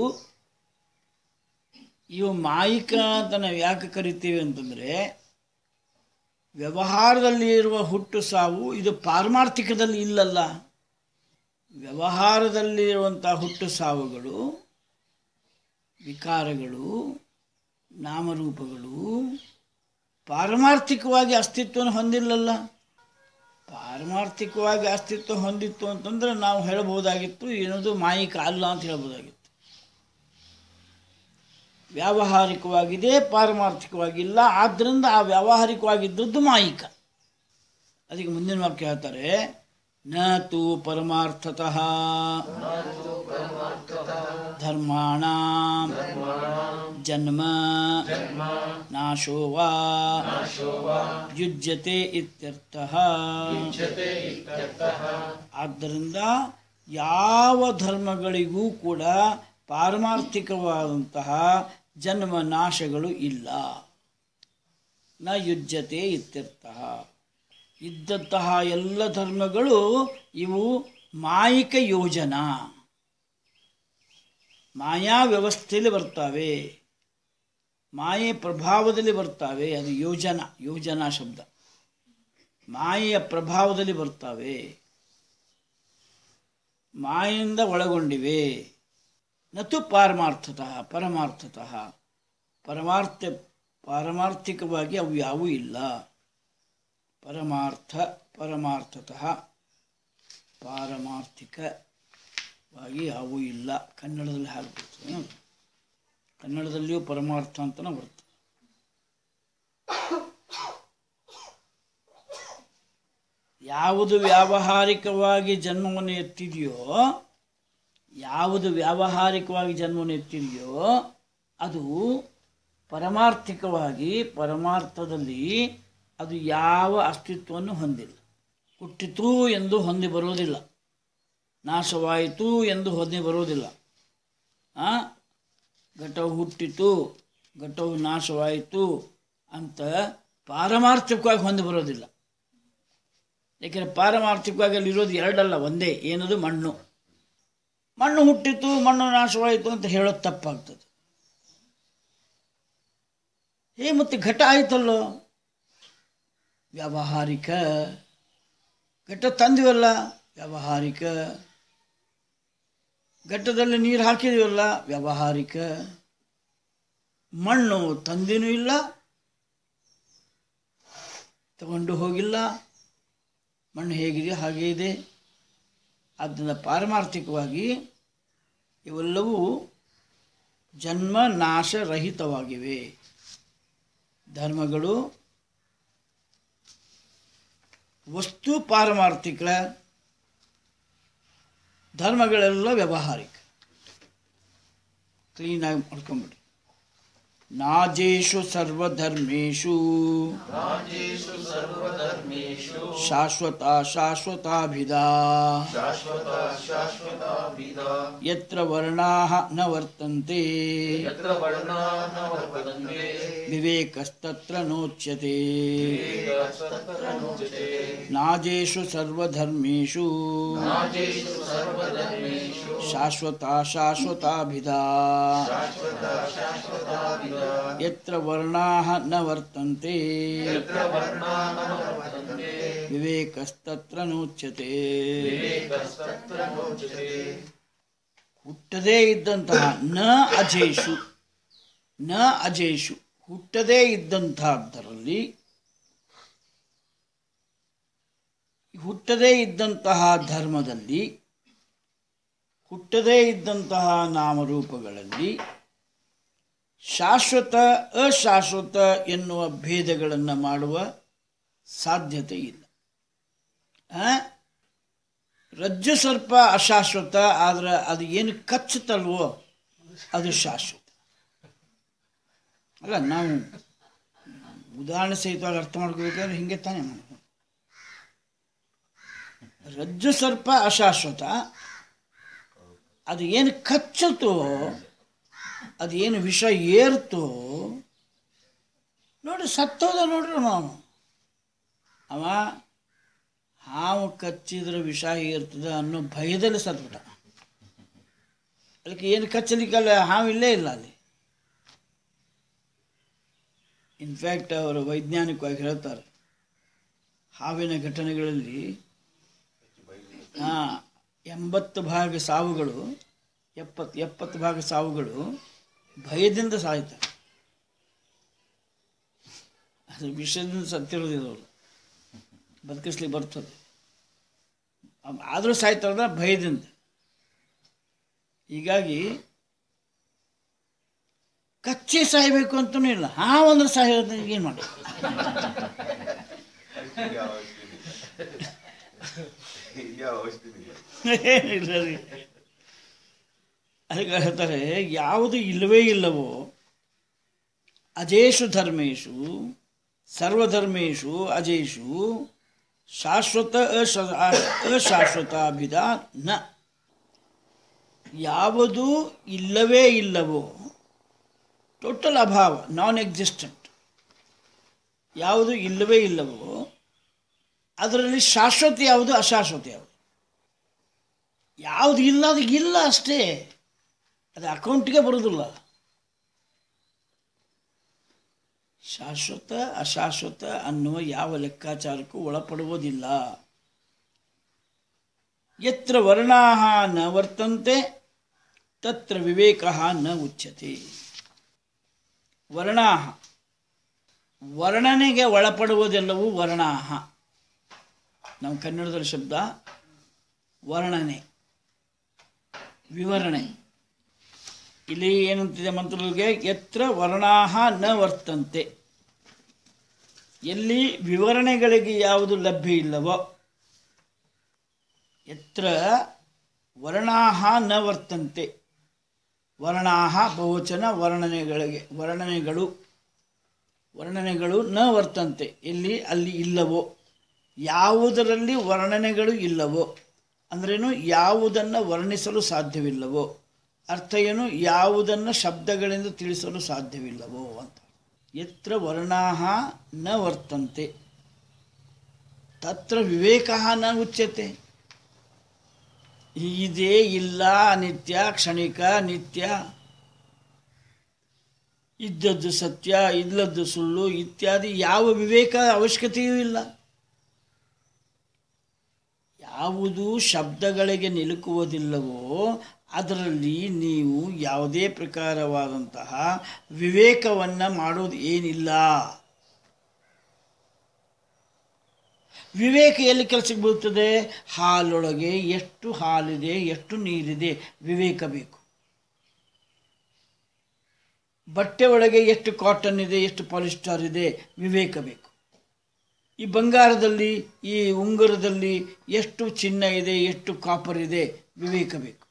ಇವು ಮಾಯಿಕ ಅಂತ ನಾವು ಯಾಕೆ ಕರಿತೀವಿ ಅಂತಂದರೆ ವ್ಯವಹಾರದಲ್ಲಿ ಇರುವ ಹುಟ್ಟು ಸಾವು ಇದು ಪಾರಮಾರ್ಥಿಕದಲ್ಲಿ ಇಲ್ಲಲ್ಲ ವ್ಯವಹಾರದಲ್ಲಿರುವಂಥ ಹುಟ್ಟು ಸಾವುಗಳು ವಿಕಾರಗಳು ನಾಮರೂಪಗಳು ಪಾರಮಾರ್ಥಿಕವಾಗಿ ಅಸ್ತಿತ್ವವನ್ನು ಹೊಂದಿಲ್ಲಲ್ಲ ಪಾರಮಾರ್ಥಿಕವಾಗಿ ಅಸ್ತಿತ್ವ ಹೊಂದಿತ್ತು ಅಂತಂದ್ರೆ ನಾವು ಹೇಳಬಹುದಾಗಿತ್ತು ಏನದು ಮಾಯಿಕ ಅಲ್ಲ ಅಂತ ಹೇಳ್ಬೋದಾಗಿತ್ತು ವ್ಯಾವಹಾರಿಕವಾಗಿದೆ ಪಾರಮಾರ್ಥಿಕವಾಗಿಲ್ಲ ಆದ್ದರಿಂದ ಆ ವ್ಯಾವಹಾರಿಕವಾಗಿದ್ದದ್ದು ಮಾಯಿಕ ಅದಕ್ಕೆ ಮುಂದಿನ ವಾಕ್ಯ ಹೇಳ್ತಾರೆ ನ ತು ಪರಮಾರ್ಥತಃ ಧರ್ಮಾಣ ಜನ್ಮ ನಾಶೋ ವಾ ಯುಜ್ಯತೆ ಇತ್ಯರ್ಥಃ ಆದ್ದರಿಂದ ಯಾವ ಧರ್ಮಗಳಿಗೂ ಕೂಡ ಪಾರಮಾರ್ಥಿಕವಾದಂತಹ ಜನ್ಮ ನಾಶಗಳು ಇಲ್ಲ ನ ಯುಜ್ಯತೆ ಇತ್ಯರ್ಥ ಇದ್ದಂತಹ ಎಲ್ಲ ಧರ್ಮಗಳು ಇವು ಮಾಯಿಕ ಯೋಜನಾ ಮಾಯಾ ವ್ಯವಸ್ಥೆಯಲ್ಲಿ ಬರ್ತಾವೆ ಮಾಯೆ ಪ್ರಭಾವದಲ್ಲಿ ಬರ್ತಾವೆ ಅದು ಯೋಜನಾ ಯೋಜನಾ ಶಬ್ದ ಮಾಯೆಯ ಪ್ರಭಾವದಲ್ಲಿ ಬರ್ತಾವೆ ಮಾಯಿಂದ ಒಳಗೊಂಡಿವೆ ನತು ಪಾರಮಾರ್ಥತಃ ಪರಮಾರ್ಥತಃ ಪರಮಾರ್ಥ ಪಾರಮಾರ್ಥಿಕವಾಗಿ ಅವು ಯಾವೂ ಇಲ್ಲ ಪರಮಾರ್ಥ ಪರಮಾರ್ಥತಃ ಪಾರಮಾರ್ಥಿಕವಾಗಿ ಯಾವೂ ಇಲ್ಲ ಕನ್ನಡದಲ್ಲಿ ಹಾಗೆ ಬರ್ತದೆ ನೋಡಿ. ಕನ್ನಡದಲ್ಲಿಯೂ ಪರಮಾರ್ಥ ಅಂತಲೂ ಬರ್ತದೆ ಯಾವುದು ವ್ಯಾವಹಾರಿಕವಾಗಿ ಜನ್ಮವನ್ನು ಎತ್ತಿದೆಯೋ ಯಾವುದು ವ್ಯಾವಹಾರಿಕವಾಗಿ ಜನ್ಮವನ್ನು ಎತ್ತಿದೆಯೋ ಅದು ಪರಮಾರ್ಥಿಕವಾಗಿ ಪರಮಾರ್ಥದಲ್ಲಿ ಅದು ಯಾವ ಅಸ್ತಿತ್ವವನ್ನು ಹೊಂದಿಲ್ಲ ಹುಟ್ಟಿತು ಎಂದು ಹೊಂದಿ ಬರುವುದಿಲ್ಲ ನಾಶವಾಯಿತು ಎಂದು ಹೊಂದಿ ಬರುವುದಿಲ್ಲ ಆ ಘಟವು ಹುಟ್ಟಿತು ಘಟವು ನಾಶವಾಯಿತು ಅಂತ ಪಾರಮಾರ್ಥಿಕವಾಗಿ ಹೊಂದಿ ಬರೋದಿಲ್ಲ ಯಾಕೆಂದರೆ ಪಾರಮಾರ್ಥಿಕವಾಗಿ ಅಲ್ಲಿ ಇರೋದು ಎರಡಲ್ಲ ಒಂದೇ ಏನದು ಮಣ್ಣು ಮಣ್ಣು ಹುಟ್ಟಿತು ಮಣ್ಣು ನಾಶವಾಯಿತು ಅಂತ ಹೇಳೋದು ತಪ್ಪಾಗ್ತದೆ ಏ ಮತ್ತೆ ಘಟ ಆಯ್ತಲ್ಲೋ ವ್ಯಾವಹಾರಿಕ ಘಟ ತಂದಿವಲ್ಲ ವ್ಯಾವಹಾರಿಕ ಘಟ್ಟದಲ್ಲಿ ನೀರು ಹಾಕಿದೀವಲ್ಲ ವ್ಯಾವಹಾರಿಕ ಮಣ್ಣು ತಂದಿನೂ ಇಲ್ಲ ತಗೊಂಡು ಹೋಗಿಲ್ಲ ಮಣ್ಣು ಹೇಗಿದೆ ಹಾಗೇ ಇದೆ ಆದ್ದರಿಂದ ಪಾರಮಾರ್ಥಿಕವಾಗಿ ಇವೆಲ್ಲವೂ ಜನ್ಮ ನಾಶರಹಿತವಾಗಿವೆ ಧರ್ಮಗಳು ವಸ್ತು ಪಾರಮಾರ್ಥಿಕ ಧರ್ಮಗಳೆಲ್ಲ ವ್ಯಾವಹಾರಿಕ ಕ್ಲೀನಾಗಿ ಮಾಡ್ಕೊಂಬಿಡಿ ನಾಜೇಷು ಸರ್ವಧರ್ಮೇಷು ರಾಜೇಷು ಸರ್ವಧರ್ಮೇಷು ಶಾಶ್ವತ ಶಾಶ್ವತಾಭಿಧಾ ಶಾಶ್ವತ ಶಾಶ್ವತಾಭಿಧ ಯತ್ರ ವರ್ಣಾ ನ ವರ್ತಂತೆ ಯತ್ರ ವರ್ಣಾ ನ ವರ್ತಂತೆ ವಿವೇಕಸ್ತತ್ರ ನೋಚ್ಯತೆ ತತ್ರ ನುಚತೆ ನಾಜೇಷು ಸರ್ವಧರ್ಮೇಷು ರಾಜೇಷು ಸರ್ವಧರ್ಮೇಷು ಶಾಶ್ವತ ಶಾಶ್ವತಾಭಿಧಾ ಶಾಶ್ವತ ಶಾಶ್ವತಾಭಿಧ ಯತ್ರ ವರ್ಣಾ ನ ವರ್ತಂತೆ ಯತ್ರ ವರ್ಣಾ ನ ವರ್ತಂತೆ ವಿವೇಕಸ್ತತ್ರ ನೋಚ್ಯತೆ ವಿವೇಕಸ್ತತ್ರ ನುಚತೆ ಹುಟ್ಟದೇ ಇದ್ದಂತಹ ನ ಅಜೇಷು ನ ಅಜೇಷು ಹುಟ್ಟದೇ ಇದ್ದಂತಹದ್ದರಲ್ಲಿ ಹುಟ್ಟದೇ ಇದ್ದಂತಹ ಧರ್ಮದಲ್ಲಿ ಹುಟ್ಟದೇ ಇದ್ದಂತಹ ನಾಮರೂಪಗಳಲ್ಲಿ ಶಾಶ್ವತ ಅಶಾಶ್ವತ ಎನ್ನುವ ಭೇದಗಳನ್ನು ಮಾಡುವ ಸಾಧ್ಯತೆ ಇಲ್ಲ ಆ? ರಜ್ಜು ಸರ್ಪ ಅಶಾಶ್ವತ ಆದ್ರೆ ಅದು ಏನು ಕಚ್ಚುತ್ತಲ್ವೋ ಅದು ಶಾಶ್ವತ ಅಲ್ಲ ನಾವು ಉದಾಹರಣೆ ಸಹಿತವಾಗಿ ಅರ್ಥ ಮಾಡ್ಕೋಬೇಕಾದ್ರೆ ಹಿಂಗೆ ತಾನೇ ಮಾಡ್ಬೇಕು ರಜ್ಜು ಸರ್ಪ ಅಶಾಶ್ವತ ಅದು ಏನು ಕಚ್ಚುತ್ತೋ ಅದು ಏನು ವಿಷ ಏರ್ತೋ ನೋಡಿ ಸತ್ತೋದ ನೋಡ್ರಿ ನಾವು ಅವ ಹಾವು ಕಚ್ಚಿದ್ರೆ ವಿಷ ಏರ್ತದ ಅನ್ನೋ ಭಯದಲ್ಲಿ ಸತ್ಬಿಟ್ಟ ಅದಕ್ಕೆ ಏನು ಕಚ್ಚಲಿಕ್ಕಲ್ಲ ಹಾವು ಇಲ್ಲೇ ಇಲ್ಲ ಅಲ್ಲಿ ಇನ್ಫ್ಯಾಕ್ಟ್ ಅವರು ವೈಜ್ಞಾನಿಕವಾಗಿ ಹೇಳ್ತಾರೆ ಹಾವಿನ ಘಟನೆಗಳಲ್ಲಿ ಹಾ ಎಂಬತ್ತು ಭಾಗ ಸಾವುಗಳು ಎಪ್ಪತ್ತು ಎಪ್ಪತ್ತು ಭಾಗ ಸಾವುಗಳು ಭಯದಿಂದ ಸಾಯ್ತಾರೆ ಅದು ವಿಷಯದಿಂದ ಸತ್ತಿರೋದಿಲ್ಲ ಅವರು ಬದುಕಿಸ್ಲಿಕ್ಕೆ ಬರ್ತದೆ ಅವ್- ಆದರೂ ಸಾಯ್ತಾರಲ್ಲ ಭಯದಿಂದ ಹೀಗಾಗಿ ಕಚ್ಚಿ ಸಾಯಬೇಕು ಅಂತನೂ ಇಲ್ಲ ಹಾವಂದ್ರೆ ಸಾಯೋದು ಏನು ಮಾಡಿ ಏನಿಲ್ಲ ರೀ ಅದಕ್ಕೆ ಹೇಳ್ತಾರೆ ಯಾವುದು ಇಲ್ಲವೇ ಇಲ್ಲವೋ ಅಜೇಷು ಧರ್ಮೇಶು ಸರ್ವಧರ್ಮೇಶು ಅಜೇಷು ಶಾಶ್ವತ ಅಶ ಅಶಾಶ್ವತಾಭಿಧ ನ ಯಾವುದು ಇಲ್ಲವೇ ಇಲ್ಲವೋ ಟೋಟಲ್ ಅಭಾವ ನಾನ್ ಎಕ್ಸಿಸ್ಟೆಂಟ್ ಯಾವುದು ಇಲ್ಲವೇ ಇಲ್ಲವೋ ಅದರಲ್ಲಿ ಶಾಶ್ವತ ಯಾವುದು ಅಶಾಶ್ವತ ಯಾವುದು ಯಾವುದು ಇಲ್ಲ ಅದು ಇಲ್ಲ ಅಷ್ಟೇ ಅದು ಅಕೌಂಟ್ಗೆ ಬರೋದಿಲ್ಲ ಶಾಶ್ವತ ಅಶಾಶ್ವತ ಅನ್ನುವ ಯಾವ ಲೆಕ್ಕಾಚಾರಕ್ಕೂ ಒಳಪಡುವುದಿಲ್ಲ ಯತ್ರ ವರ್ಣಾ ನ ವರ್ತಂತೆ ತತ್ರ ವಿವೇಕ ನ ಉಚ್ಯತೆ ವರ್ಣಾ ವರ್ಣನೆಗೆ ಒಳಪಡುವುದೆಲ್ಲವೂ ವರ್ಣಾಹ ನಮ್ಮ ಕನ್ನಡದಲ್ಲಿ ಶಬ್ದ ವರ್ಣನೆ ವಿವರಣೆ ಇಲ್ಲಿ ಏನಂತಿದೆ ಮಂತ್ರಗಳಿಗೆ ಯತ್ರ ವರ್ಣಾಹ ನ ವರ್ತಂತೆ ಎಲ್ಲಿ ವಿವರಣೆಗಳಿಗೆ ಯಾವುದು ಲಭ್ಯ ಇಲ್ಲವೋ ಯತ್ರ ವರ್ಣಾಹ ನ ವರ್ತಂತೆ ವರ್ಣಾಹ ಬಹುವಚನ ವರ್ಣನೆಗಳಿಗೆ ವರ್ಣನೆಗಳು ವರ್ಣನೆಗಳು ನ ವರ್ತಂತೆ ಎಲ್ಲಿ ಅಲ್ಲಿ ಇಲ್ಲವೋ ಯಾವುದರಲ್ಲಿ ವರ್ಣನೆಗಳು ಇಲ್ಲವೋ ಅಂದ್ರೇನು ಯಾವುದನ್ನು ವರ್ಣಿಸಲು ಸಾಧ್ಯವಿಲ್ಲವೋ ಅರ್ಥ ಏನು ಯಾವುದನ್ನು ಶಬ್ದಗಳಿಂದ ತಿಳಿಸಲು ಸಾಧ್ಯವಿಲ್ಲವೋ ಅಂತ ಯತ್ರ ವರ್ಣಾಹ ನ ವರ್ತಂತೆ ತತ್ರ ವಿವೇಕ ನ ಉಚ್ಯತೆ ಇದೇ ಇಲ್ಲ ಅನಿತ್ಯ ಕ್ಷಣಿಕ ನಿತ್ಯ ಇದ್ದದ್ದು ಸತ್ಯ ಇಲ್ಲದ್ದು ಸುಳ್ಳು ಇತ್ಯಾದಿ ಯಾವ ವಿವೇಕ ಅವಶ್ಯಕತೆಯೂ ಇಲ್ಲ ಯಾವುದು ಶಬ್ದಗಳಿಗೆ ನಿಲುಕುವುದಿಲ್ಲವೋ ಅದರಲ್ಲಿ ನೀವು ಯಾವುದೇ ಪ್ರಕಾರವಾದಂತಹ ವಿವೇಕವನ್ನು ಮಾಡೋದು ಏನಿಲ್ಲ ವಿವೇಕ ಎಲ್ಲಿ ಕೆಲಸಕ್ಕೆ ಬೀಳ್ತದೆ ಹಾಲೊಳಗೆ ಎಷ್ಟು ಹಾಲಿದೆ ಎಷ್ಟು ನೀರಿದೆ ವಿವೇಕ ಬೇಕು ಬಟ್ಟೆ ಒಳಗೆ ಎಷ್ಟು ಕಾಟನ್ ಇದೆ ಎಷ್ಟು ಪಾಲಿಸ್ಟರ್ ಇದೆ ವಿವೇಕ ಬೇಕು ಈ ಬಂಗಾರದಲ್ಲಿ ಈ ಉಂಗುರದಲ್ಲಿ ಎಷ್ಟು ಚಿನ್ನ ಇದೆ ಎಷ್ಟು ಕಾಪರ್ ಇದೆ ವಿವೇಕ ಬೇಕು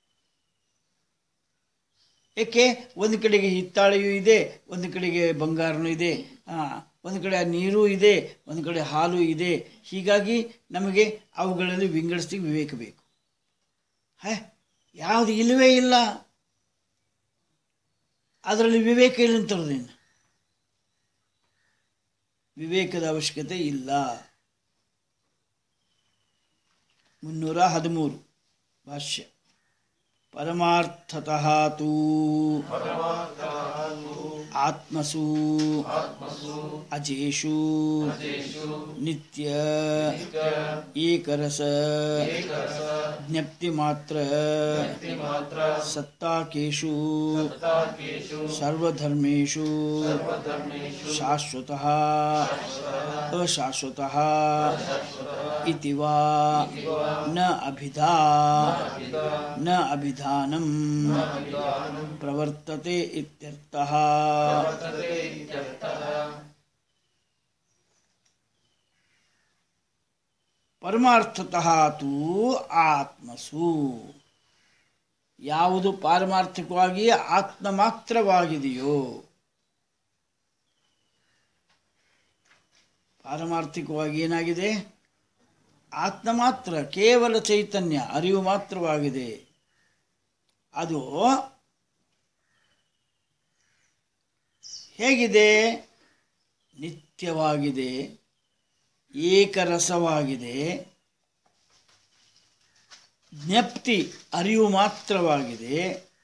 ಏಕೆ ಒಂದು ಕಡೆಗೆ ಹಿತ್ತಾಳೆಯೂ ಇದೆ ಒಂದು ಕಡೆಗೆ ಬಂಗಾರನೂ ಇದೆ ಆ, ಒಂದು ಕಡೆ ನೀರು ಇದೆ ಒಂದು ಕಡೆ ಹಾಲು ಇದೆ ಹೀಗಾಗಿ ನಮಗೆ ಅವುಗಳಲ್ಲಿ ವಿಂಗಡಿಸ್ಲಿಕ್ಕೆ ವಿವೇಕ ಬೇಕು ಹೇ ಯಾವುದು ಇಲ್ಲವೇ ಇಲ್ಲ ಅದರಲ್ಲಿ ವಿವೇಕ ಇಲ್ಲ ಅಂತರೋದೇನು ವಿವೇಕದ ಅವಶ್ಯಕತೆ ಇಲ್ಲ ಮುನ್ನೂರ ಹದಿಮೂರು ಭಾಷ್ಯ ಪರಮಾರ್ಥತಃ ತೂ ಆತ್ಮಸು ಅಜೇಷು ನಿತ್ಯ ಏಕರಸ ಜ್ಞಪ್ತಿ ಮಾತ್ರ ಮಾತ್ರ ಸತ್ತಾಕೇಶು ತಾಕೇಶು ಸರ್ವಧರ್ಮೇಶು ಸರ್ವಧರ್ಮೇಶು ಶಾಶ್ವತಃ ಅಶಾಶ್ವತಃ ಇತಿ ವಾ ನ ಅಭಿಧಾ ನ ಅಭಿಧಾನಂ ಪ್ರವರ್ತತೆ ಇತ್ಯರ್ಥಃ ವರ್ತತೆ ಇತ್ಯರ್ಥಃ ಪರಮಾರ್ಥತಃ ತು ಆತ್ಮಸು ಯಾವುದು ಪಾರಮಾರ್ಥಿಕವಾಗಿ ಆತ್ಮ ಮಾತ್ರವಾಗಿದೆಯೋ ಪಾರಮಾರ್ಥಿಕವಾಗಿ ಏನಾಗಿದೆ ಆತ್ಮ ಮಾತ್ರ ಕೇವಲ ಚೈತನ್ಯ ಅರಿವು ಮಾತ್ರವಾಗಿದೆ ಅದು ಹೇಗಿದೆ ನಿತ್ಯವಾಗಿದೆ ಏಕರಸವಾಗಿದೆ ಜ್ಞಪ್ತಿ ಅರಿವು ಮಾತ್ರವಾಗಿದೆ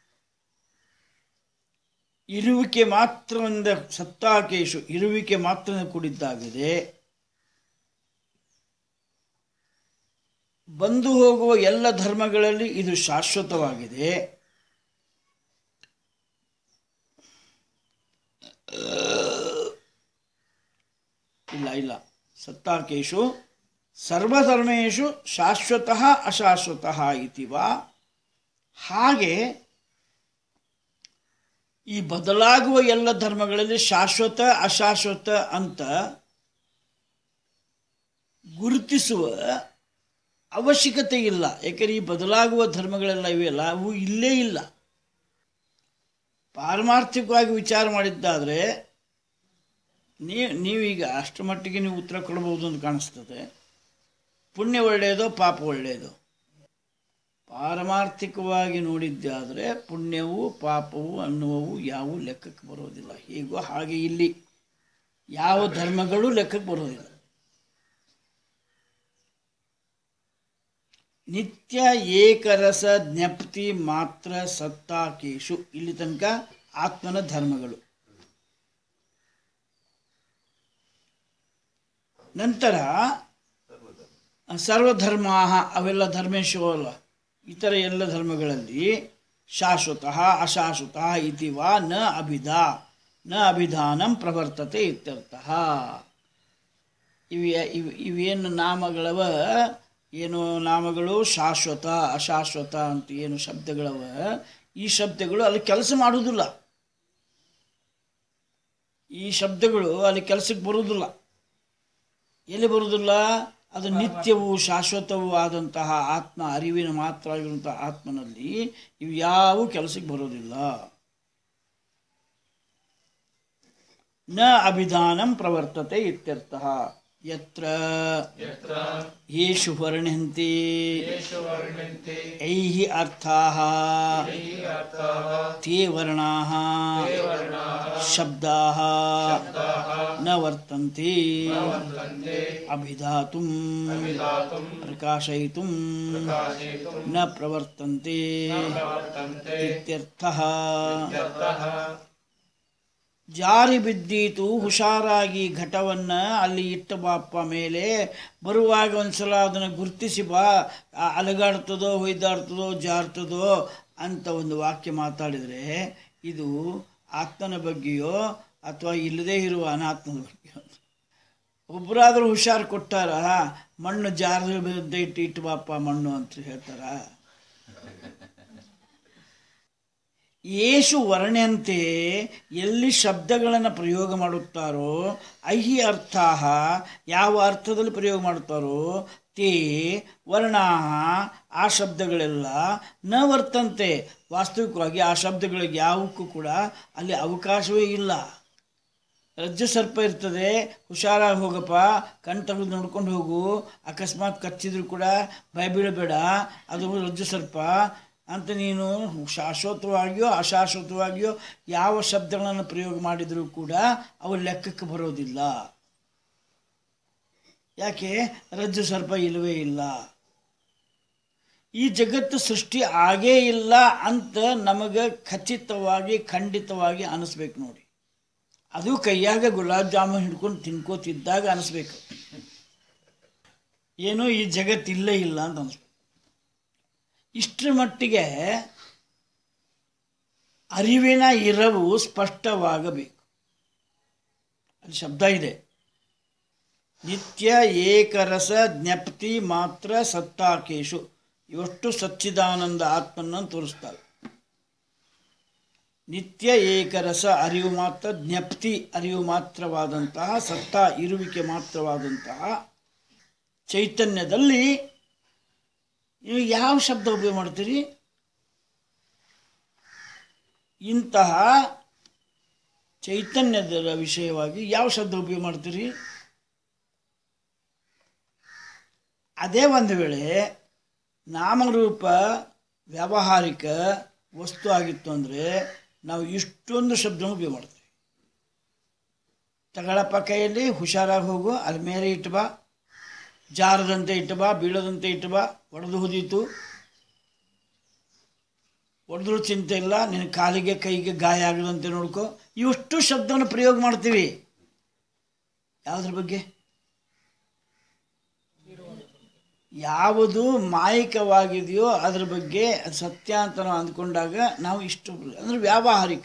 ಇರುವಿಕೆ ಮಾತ್ರದಿಂದ ಸತ್ತಾಕೇಶು ಇರುವಿಕೆ ಮಾತ್ರ ಕೂಡಿದ್ದಾಗಿದೆ ಬಂದು ಹೋಗುವ ಎಲ್ಲ ಧರ್ಮಗಳಲ್ಲಿ ಇದು ಶಾಶ್ವತವಾಗಿದೆ ಇಲ್ಲ ಇಲ್ಲ ಸತ್ತಾಕೇಶು ಸರ್ವಧರ್ಮೇಶು ಶಾಶ್ವತಃ ಅಶಾಶ್ವತಃ ಇತಿ ವಾ ಹಾಗೆ ಈ ಬದಲಾಗುವ ಎಲ್ಲ ಧರ್ಮಗಳಲ್ಲಿ ಶಾಶ್ವತ ಅಶಾಶ್ವತ ಅಂತ ಗುರುತಿಸುವ ಅವಶ್ಯಕತೆ ಇಲ್ಲ ಯಾಕಂದ್ರೆ ಈ ಬದಲಾಗುವ ಧರ್ಮಗಳೆಲ್ಲ ಇವೆಯಲ್ಲ ಅವು ಇಲ್ಲೇ ಇಲ್ಲ ಪಾರಮಾರ್ಥಿಕವಾಗಿ ವಿಚಾರ ಮಾಡಿದ್ದಾದರೆ ನೀವು ನೀವೀಗ ಅಷ್ಟು ಮಟ್ಟಿಗೆ ನೀವು ಉತ್ತರ ಕೊಡಬಹುದು ಅಂತ ಕಾಣಿಸ್ತದೆ ಪುಣ್ಯ ಒಳ್ಳೆಯದೋ ಪಾಪ ಒಳ್ಳೆಯದು ಪಾರಮಾರ್ಥಿಕವಾಗಿ ನೋಡಿದ್ದಾದರೆ ಪುಣ್ಯವು ಪಾಪವು ಅನ್ನುವವು ಯಾವುವು ಲೆಕ್ಕಕ್ಕೆ ಬರೋದಿಲ್ಲ ಹೀಗೋ ಹಾಗೆ ಇಲ್ಲಿ ಯಾವ ಧರ್ಮಗಳು ಲೆಕ್ಕಕ್ಕೆ ಬರೋದಿಲ್ಲ ನಿತ್ಯ ಏಕರಸ ಜ್ಞಪ್ತಿ ಮಾತ್ರ ಸತ್ತಾಕೇಶು ಇಲ್ಲಿ ತನಕ ಆತ್ಮನ ಧರ್ಮಗಳು ನಂತರ ಸರ್ವಧರ್ಮ ಅವೆಲ್ಲ ಧರ್ಮೇಶು ಅಲ್ಲ ಇತರ ಎಲ್ಲ ಧರ್ಮಗಳಲ್ಲಿ ಶಾಶ್ವತಃ ಅಶಾಶ್ವತಃ ಇತಿ ವಾ ನ ಅಭಿಧ ನ ಅಭಿಧಾನಂ ಪ್ರವರ್ತತೆ ಇತ್ಯರ್ಥಃ ಇವು ಇವು ಇವೇನು ನಾಮಗಳವ ಏನು ನಾಮಗಳು ಶಾಶ್ವತ ಅಶಾಶ್ವತ ಅಂತ ಏನು ಶಬ್ದಗಳವ ಈ ಶಬ್ದಗಳು ಅಲ್ಲಿ ಕೆಲಸ ಮಾಡುವುದಿಲ್ಲ ಈ ಶಬ್ದಗಳು ಅಲ್ಲಿ ಕೆಲಸಕ್ಕೆ ಬರುವುದಿಲ್ಲ ಎಲ್ಲಿ ಬರುವುದಿಲ್ಲ ಅದು ನಿತ್ಯವೂ ಶಾಶ್ವತವೂ ಆದಂತಹ ಆತ್ಮ ಅರಿವಿನ ಮಾತ್ರ ಆಗಿರುವಂತಹ ಆತ್ಮನಲ್ಲಿ ಇವು ಯಾವ ಕೆಲಸಕ್ಕೆ ಬರೋದಿಲ್ಲ ನ ಅಭಿಧಾನಂ ಪ್ರವರ್ತತೆ ಇತ್ಯರ್ಥಃ ಯತ್ರ ಯತ್ರ ಯೇಷು ವರ್ಣಂತಿ ಯೇಷು ವರ್ಣಂತೆ ಐಃ ಅರ್ಥಾಃ ಈ ಅರ್ಥಃ ತೇ ವರ್ಣಾಃ ವರ್ಣಾಃ ಶಬ್ದಾಃ ಶಬ್ದಾಃ ನ ವರ್ತಂತೆ ವರ್ತಂತೆ ಅಭಿಧಾತುಂ ವಿಧಾತುಂ ಪ್ರಕಾಶಯಿತುಂ ಪ್ರಕಾಶಯಿತುಂ ನ ಪ್ರವರ್ತಂತೆ ಪ್ರವರ್ತಂತೆ ಇತ್ಯರ್ಥಃ ಇತ್ಯರ್ಥಃ ಜಾರಿ ಬಿದ್ದೀತು ಹುಷಾರಾಗಿ ಘಟವನ್ನ ಅಲ್ಲಿ ಇಟ್ಟ ಬಾಪ್ಪ ಮೇಲೆ ಬರುವಾಗ ಒಂದ್ಸಲ ಅದನ್ನು ಗುರುತಿಸಿ ಬಾ ಆ ಅಲಗಾಡ್ತದೋ ಹೊಯ್ದಾಡ್ತದೋ ಜಾರ್ತದೋ ಅಂತ ಒಂದು ವಾಕ್ಯ ಮಾತಾಡಿದರೆ ಇದು ಆತ್ಮನ ಬಗ್ಗೆಯೋ ಅಥವಾ ಇಲ್ಲದೇ ಇರುವ ಅನಾತ್ಮದ ಬಗ್ಗೆಯೋ ಒಬ್ಬರಾದರೂ ಹುಷಾರು ಕೊಟ್ಟಾರ ಮಣ್ಣು ಜಾರದ ಇಟ್ಟು ಇಟ್ಟು ಬಾಪ ಮಣ್ಣು ಅಂತ ಹೇಳ್ತಾರ ಯೇಷು ವರ್ಣ್ಯಂತೆ ಎಲ್ಲಿ ಶಬ್ದಗಳನ್ನು ಪ್ರಯೋಗ ಮಾಡುತ್ತಾರೋ ಐಹಿ ಅರ್ಥಾಹ ಯಾವ ಅರ್ಥದಲ್ಲಿ ಪ್ರಯೋಗ ಮಾಡುತ್ತಾರೋ ತೇ ವರ್ಣಾ ಆ ಶಬ್ದಗಳೆಲ್ಲ ನ ವರ್ತಂತೆ ವಾಸ್ತವಿಕವಾಗಿ ಆ ಶಬ್ದಗಳಿಗೆ ಯಾವುಕ್ಕೂ ಕೂಡ ಅಲ್ಲಿ ಅವಕಾಶವೇ ಇಲ್ಲ ರಜ್ಜು ಸರ್ಪ ಇರ್ತದೆ ಹುಷಾರಾಗಿ ಹೋಗಪ್ಪ ಕಣ್ ತೆಗೆದು ನೋಡ್ಕೊಂಡು ಹೋಗು ಅಕಸ್ಮಾತ್ ಕಚ್ಚಿದ್ರು ಕೂಡ ಭಯ ಬೀಳಬೇಡ ಅದು ರಜ್ಜು ಸರ್ಪ ಅಂತ ನೀನು ಶಾಶ್ವತವಾಗಿಯೋ ಅಶಾಶ್ವತವಾಗಿಯೋ ಯಾವ ಶಬ್ದಗಳನ್ನು ಪ್ರಯೋಗ ಮಾಡಿದರೂ ಕೂಡ ಅವು ಲೆಕ್ಕಕ್ಕೆ ಬರೋದಿಲ್ಲ ಯಾಕೆ ರಜ್ಜು ಸರ್ಪ ಇಲ್ಲವೇ ಇಲ್ಲ ಈ ಜಗತ್ತು ಸೃಷ್ಟಿ ಆಗೇ ಇಲ್ಲ ಅಂತ ನಮಗೆ ಖಚಿತವಾಗಿ ಖಂಡಿತವಾಗಿ ಅನಿಸ್ಬೇಕು ನೋಡಿ ಅದು ಕೈಯಾಗ ಗುಲಾಬ್ ಜಾಮೂನ್ ಹಿಡ್ಕೊಂಡು ತಿನ್ಕೋತಿದ್ದಾಗ ಅನಿಸ್ಬೇಕು ಏನೋ ಈ ಜಗತ್ತಿಲ್ಲೇ ಇಲ್ಲ ಅಂತ ಅನಿಸ್ಬೇಕು ಇಷ್ಟರ ಮಟ್ಟಿಗೆ ಅರಿವಿನ ಇರವು ಸ್ಪಷ್ಟವಾಗಬೇಕು ಅಲ್ಲಿ ಶಬ್ದ ಇದೆ ನಿತ್ಯ ಏಕರಸ ಜ್ಞಪ್ತಿ ಮಾತ್ರ ಸತ್ತಾಕೇಶು ಇವಷ್ಟು ಸಚ್ಚಿದಾನಂದ ಆತ್ಮನನ್ನು ತೋರಿಸ್ತಾರೆ ನಿತ್ಯ ಏಕರಸ ಅರಿವು ಮಾತ್ರ ಜ್ಞಪ್ತಿ ಅರಿವು ಮಾತ್ರವಾದಂತಹ ಸತ್ತ ಇರುವಿಕೆ ಮಾತ್ರವಾದಂತಹ ಚೈತನ್ಯದಲ್ಲಿ ನೀವು ಯಾವ ಶಬ್ದ ಉಪಯೋಗ ಮಾಡ್ತೀರಿ ಇಂತಹ ಚೈತನ್ಯದ ವಿಷಯವಾಗಿ ಯಾವ ಶಬ್ದ ಉಪಯೋಗ ಮಾಡ್ತೀರಿ ಅದೇ ಒಂದು ವೇಳೆ ನಾಮರೂಪ ವ್ಯಾವಹಾರಿಕ ವಸ್ತು ಆಗಿತ್ತು ಅಂದರೆ ನಾವು ಇಷ್ಟೊಂದು ಶಬ್ದವನ್ನು ಉಪಯೋಗ ಮಾಡ್ತೀವಿ ತಗಳಪ್ಪ ಕೈಯಲ್ಲಿ ಹುಷಾರಾಗಿ ಹೋಗು ಅಲ್ಲಿ ಮೇಲೆ ಇಟ್ಟು ಬಾ ಜಾರದಂತೆ ಇಟ್ಟು ಬಾ ಬೀಳದಂತೆ ಇಟ್ಟು ಬಾ ಒಡೆದು ಹೋದೀತು ಹೊಡೆದ್ರು ಚಿಂತೆ ಇಲ್ಲ ನಿನ್ನ ಕಾಲಿಗೆ ಕೈಗೆ ಗಾಯ ಆಗದಂತೆ ನೋಡ್ಕೊ ಇಷ್ಟು ಶಬ್ದವನ್ನು ಪ್ರಯೋಗ ಮಾಡ್ತೀವಿ ಯಾವುದ್ರ ಬಗ್ಗೆ ಯಾವುದು ಮಾಯಿಕವಾಗಿದೆಯೋ ಅದ್ರ ಬಗ್ಗೆ ಅದು ಸತ್ಯ ಅಂತ ನಾವು ಅಂದ್ಕೊಂಡಾಗ ನಾವು ಇಷ್ಟು ಅಂದರೆ ವ್ಯಾವಹಾರಿಕ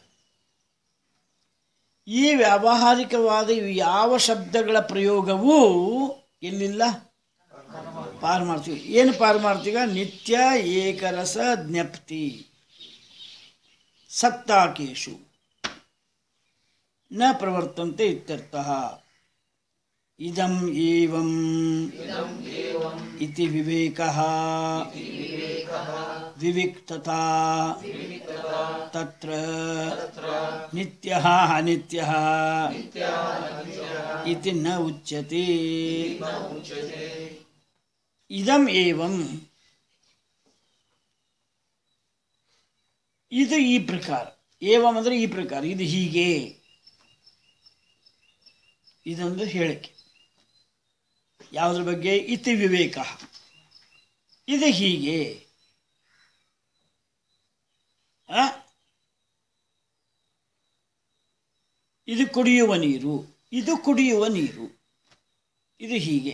ಈ ವ್ಯಾವಹಾರಿಕವಾದ ಇವು ಯಾವ ಶಬ್ದಗಳ ಪ್ರಯೋಗವೂ ಎಲ್ಲಿಲ್ಲ ಪಾರು ಮಾಡ್ತೀವಿ ಏನು ಪಾರು ಮಾಡ್ತೀಗ ನಿತ್ಯ ಏಕರಸ ಜ್ಞಪ್ತಿ ಸತ್ತಾಕೇಶು ನ ಪ್ರವರ್ತಂತೆ ಇತ್ಯರ್ಥಃ ಇದಂ ಏವಂ ಇತಿ ವಿವೇಕಃ ವಿವಿಕ್ತತಾ ತತ್ರ ನಿತ್ಯಃ ಅನಿತ್ಯಃ ಇತಿ ನ ಉಚ್ಯತೆ ಇದಂ ಏವಂ ಇದು ಈ ಪ್ರಕಾರ ಏವಂ ಅಂದರೆ ಈ ಪ್ರಕಾರ ಇದು ಹೀಗೆ ಇದೊಂದು ಹೇಳಿಕೆ ಯಾವುದ್ರ ಬಗ್ಗೆ ಇತಿ ವಿವೇಕ ಇದು ಹೀಗೆ ಆ? ಇದು ಕುಡಿಯುವ ನೀರು ಇದು ಕುಡಿಯುವ ನೀರು ಇದು ಹೀಗೆ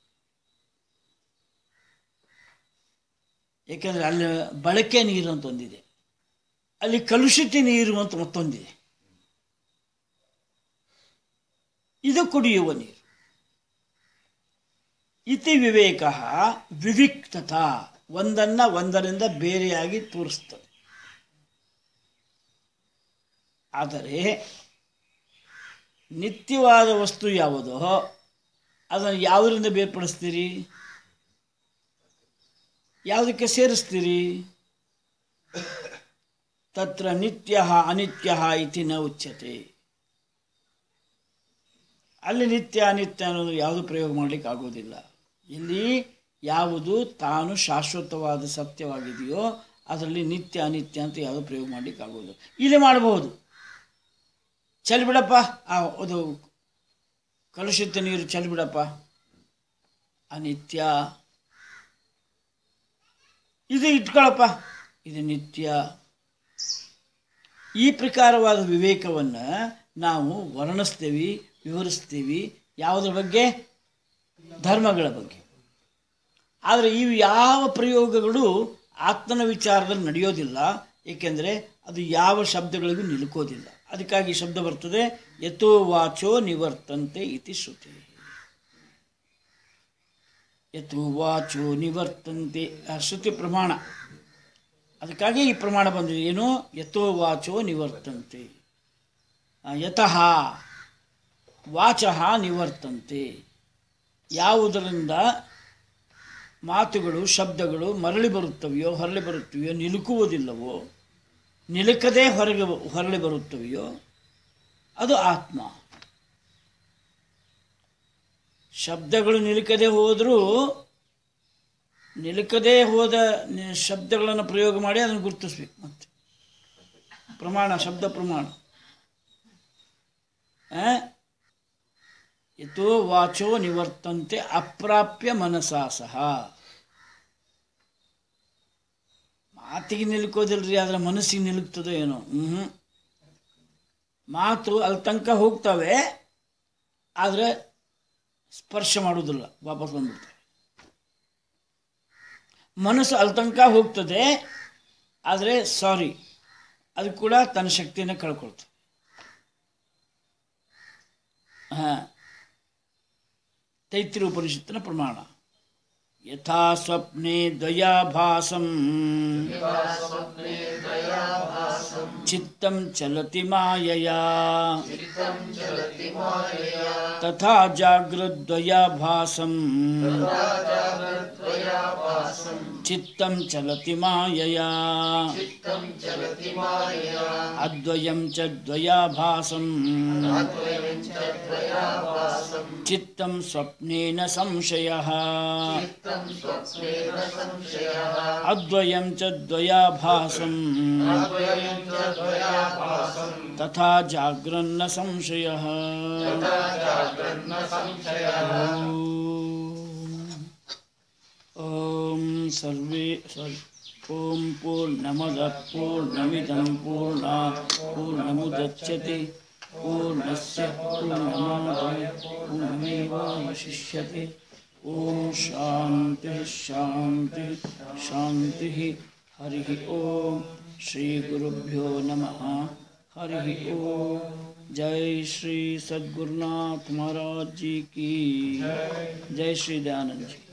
ಏಕೆಂದರೆ ಅಲ್ಲಿ ಬಳಕೆ ನೀರು ಅಂತ ಒಂದಿದೆ ಅಲ್ಲಿ ಕಲುಷಿತ ನೀರು ಅಂತ ಮತ್ತೊಂದಿದೆ ಇದು ಕುಡಿಯುವ ನೀರು ಇತಿ ವಿವೇಕ ವಿವಿಕ್ತತ ಒಂದನ್ನ ಒಂದರಿಂದ ಬೇರೆಯಾಗಿ ತೋರಿಸ್ತದೆ ಆದರೆ ನಿತ್ಯವಾದ ವಸ್ತು ಯಾವುದೋ ಅದನ್ನು ಯಾವುದರಿಂದ ಬೇರ್ಪಡಿಸ್ತೀರಿ ಯಾವುದಕ್ಕೆ ಸೇರಿಸ್ತೀರಿ ತತ್ರ ನಿತ್ಯ ಅನಿತ್ಯ ಇತಿ ನ ಉಚ್ಯತೆ ಅಲ್ಲಿ ನಿತ್ಯ ಅನಿತ್ಯ ಅನ್ನೋದು ಯಾವುದು ಪ್ರಯೋಗ ಮಾಡಲಿಕ್ಕೆ ಆಗೋದಿಲ್ಲ ಇಲ್ಲಿ ಯಾವುದು ತಾನು ಶಾಶ್ವತವಾದ ಸತ್ಯವಾಗಿದೆಯೋ ಅದರಲ್ಲಿ ನಿತ್ಯ ಅನಿತ್ಯ ಅಂತ ಯಾವುದು ಪ್ರಯೋಗ ಮಾಡಲಿಕ್ಕೆ ಆಗೋದು ಇಲ್ಲಿ ಮಾಡಬಹುದು ಚಲ್ಬಿಡಪ್ಪ ಆ ಅದು ಕಲುಷಿತ ನೀರು ಚಲ್ಬಿಡಪ್ಪ ಅನಿತ್ಯ ಇದು ಇಟ್ಕೊಳಪ್ಪ ಇದು ನಿತ್ಯ ಈ ಪ್ರಕಾರವಾದ ವಿವೇಕವನ್ನು ನಾವು ವರ್ಣಿಸ್ತೀವಿ ವಿವರಿಸ್ತೀವಿ ಯಾವುದ್ರ ಬಗ್ಗೆ ಧರ್ಮಗಳ ಬಗ್ಗೆ ಆದರೆ ಇವು ಯಾವ ಪ್ರಯೋಗಗಳು ಆತ್ಮನ ವಿಚಾರದಲ್ಲಿ ನಡೆಯೋದಿಲ್ಲ ಏಕೆಂದರೆ ಅದು ಯಾವ ಶಬ್ದಗಳಿಗೂ ನಿಲುಕೋದಿಲ್ಲ ಅದಕ್ಕಾಗಿ ಈ ಶಬ್ದ ಬರ್ತದೆ ಯಥೋ ವಾಚೋ ನಿವರ್ತಂತೆ ಇತಿ ಶ್ರುತಿ ಯಥೋ ವಾಚೋ ನಿವರ್ತಂತೆ ಆ ಶ್ರುತಿ ಪ್ರಮಾಣ ಅದಕ್ಕಾಗಿ ಈ ಪ್ರಮಾಣ ಬಂದಿದೆ ಏನು ಯಥೋ ವಾಚೋ ನಿವರ್ತಂತೆ ಆ, ಯತಃ ವಾಚಃ ನಿವರ್ತಂತೆ ಯಾವುದರಿಂದ ಮಾತುಗಳು ಶಬ್ದಗಳು ಮರಳಿ ಬರುತ್ತವೆಯೋ ಹೊರಳಿ ಬರುತ್ತವೆಯೋ ನಿಲುಕುವುದಿಲ್ಲವೋ ನಿಲುಕದೇ ಹೊರಗೆ ಹೊರಳಿ ಬರುತ್ತವೆಯೋ ಅದು ಆತ್ಮ ಶಬ್ದಗಳು ನಿಲುಕದೆ ಹೋದರೂ ನಿಲುಕದೇ ಹೋದ ನಿ- ಶಬ್ದಗಳನ್ನು ಪ್ರಯೋಗ ಮಾಡಿ ಅದನ್ನು ಗುರುತಿಸ್ಬೇಕು ಮತ್ತೆ ಪ್ರಮಾಣ ಶಬ್ದ ಪ್ರಮಾಣ ಆ? ಯಥೋ ವಾಚೋ ನಿವರ್ತಂತೆ ಅಪ್ರಾಪ್ಯ ಮನಸಾ ಸಹ ಮಾತಿಗೆ ನಿಲ್ಕೋದಿಲ್ರಿ ಆದ್ರೆ ಮನಸ್ಸಿಗೆ ನಿಲುಕ್ತದೋ ಏನೋ ಹ್ಞೂ ಮಾತು ಅಲ್ಲಿ ತನಕ ಹೋಗ್ತವೆ ಆದರೆ ಸ್ಪರ್ಶ ಮಾಡೋದಿಲ್ಲ ವಾಪಸ್ ಬಂದ್ಬಿಡ್ತವೆ ಮನಸ್ಸು ಅಲ್ಲಿ ತನಕ ಹೋಗ್ತದೆ ಆದರೆ ಸಾರಿ ಅದು ಕೂಡ ತನ್ನ ಶಕ್ತಿಯನ್ನು ಕಳ್ಕೊಳ್ತದೆ ಹಾಂ ತೈತ್ರಿ ಉಪನಿಷತ್ತಿನ ಪ್ರಮಾಣ ಯಥಾ ಸ್ವಪ್ನೆ ದ್ವಯಾಭಾಸಂ ಚಿತ್ತಂ ಚಲತಿ ಮಾಯಯಾ ತಥಾ ಜಾಗೃದ್ವಯಾಭಾಸಂ ಚಿತ್ತಂ ಚಲತಿ ಮಾಯಯಾ ಅದ್ವಯಂ ಚ ದ್ವಯಾಭಾಸಂ ಚಿತ್ತಂ ಸ್ವಪ್ನೇನ ಸಂಶಯಃ ಅದ್ವಯಂ ಚ ದ್ವಯಾಭಾಸಂ ತಥಾ ಜಾಗ್ರನ್ನ ಸಂಶಯಃ ಓಂ ಸರ್ವೇ ಸರ್ ಓಂ ಪೂರ್ಣಮದ ಪೂರ್ಣಮಿದಂ ಪೂರ್ಣ ಪೂರ್ಣಮುದಚ್ಯತೆ ಪೂರ್ಣಸ್ಯ ಪೂರ್ಣಮಾದಾಯ ಪೂರ್ಣಮೇವಾವಶಿಷ್ಯತೆ ಓಂ ಶಾಂತಿ ಶಾಂತಿ ಶಾಂತಿ ಹರಿ ಓಂ ಶ್ರೀ ಗುರುಭ್ಯೋ ನಮಃ हरि ओम जय श्री सद्गुरुनाथ महाराज जी की जय श्री दयानंद जी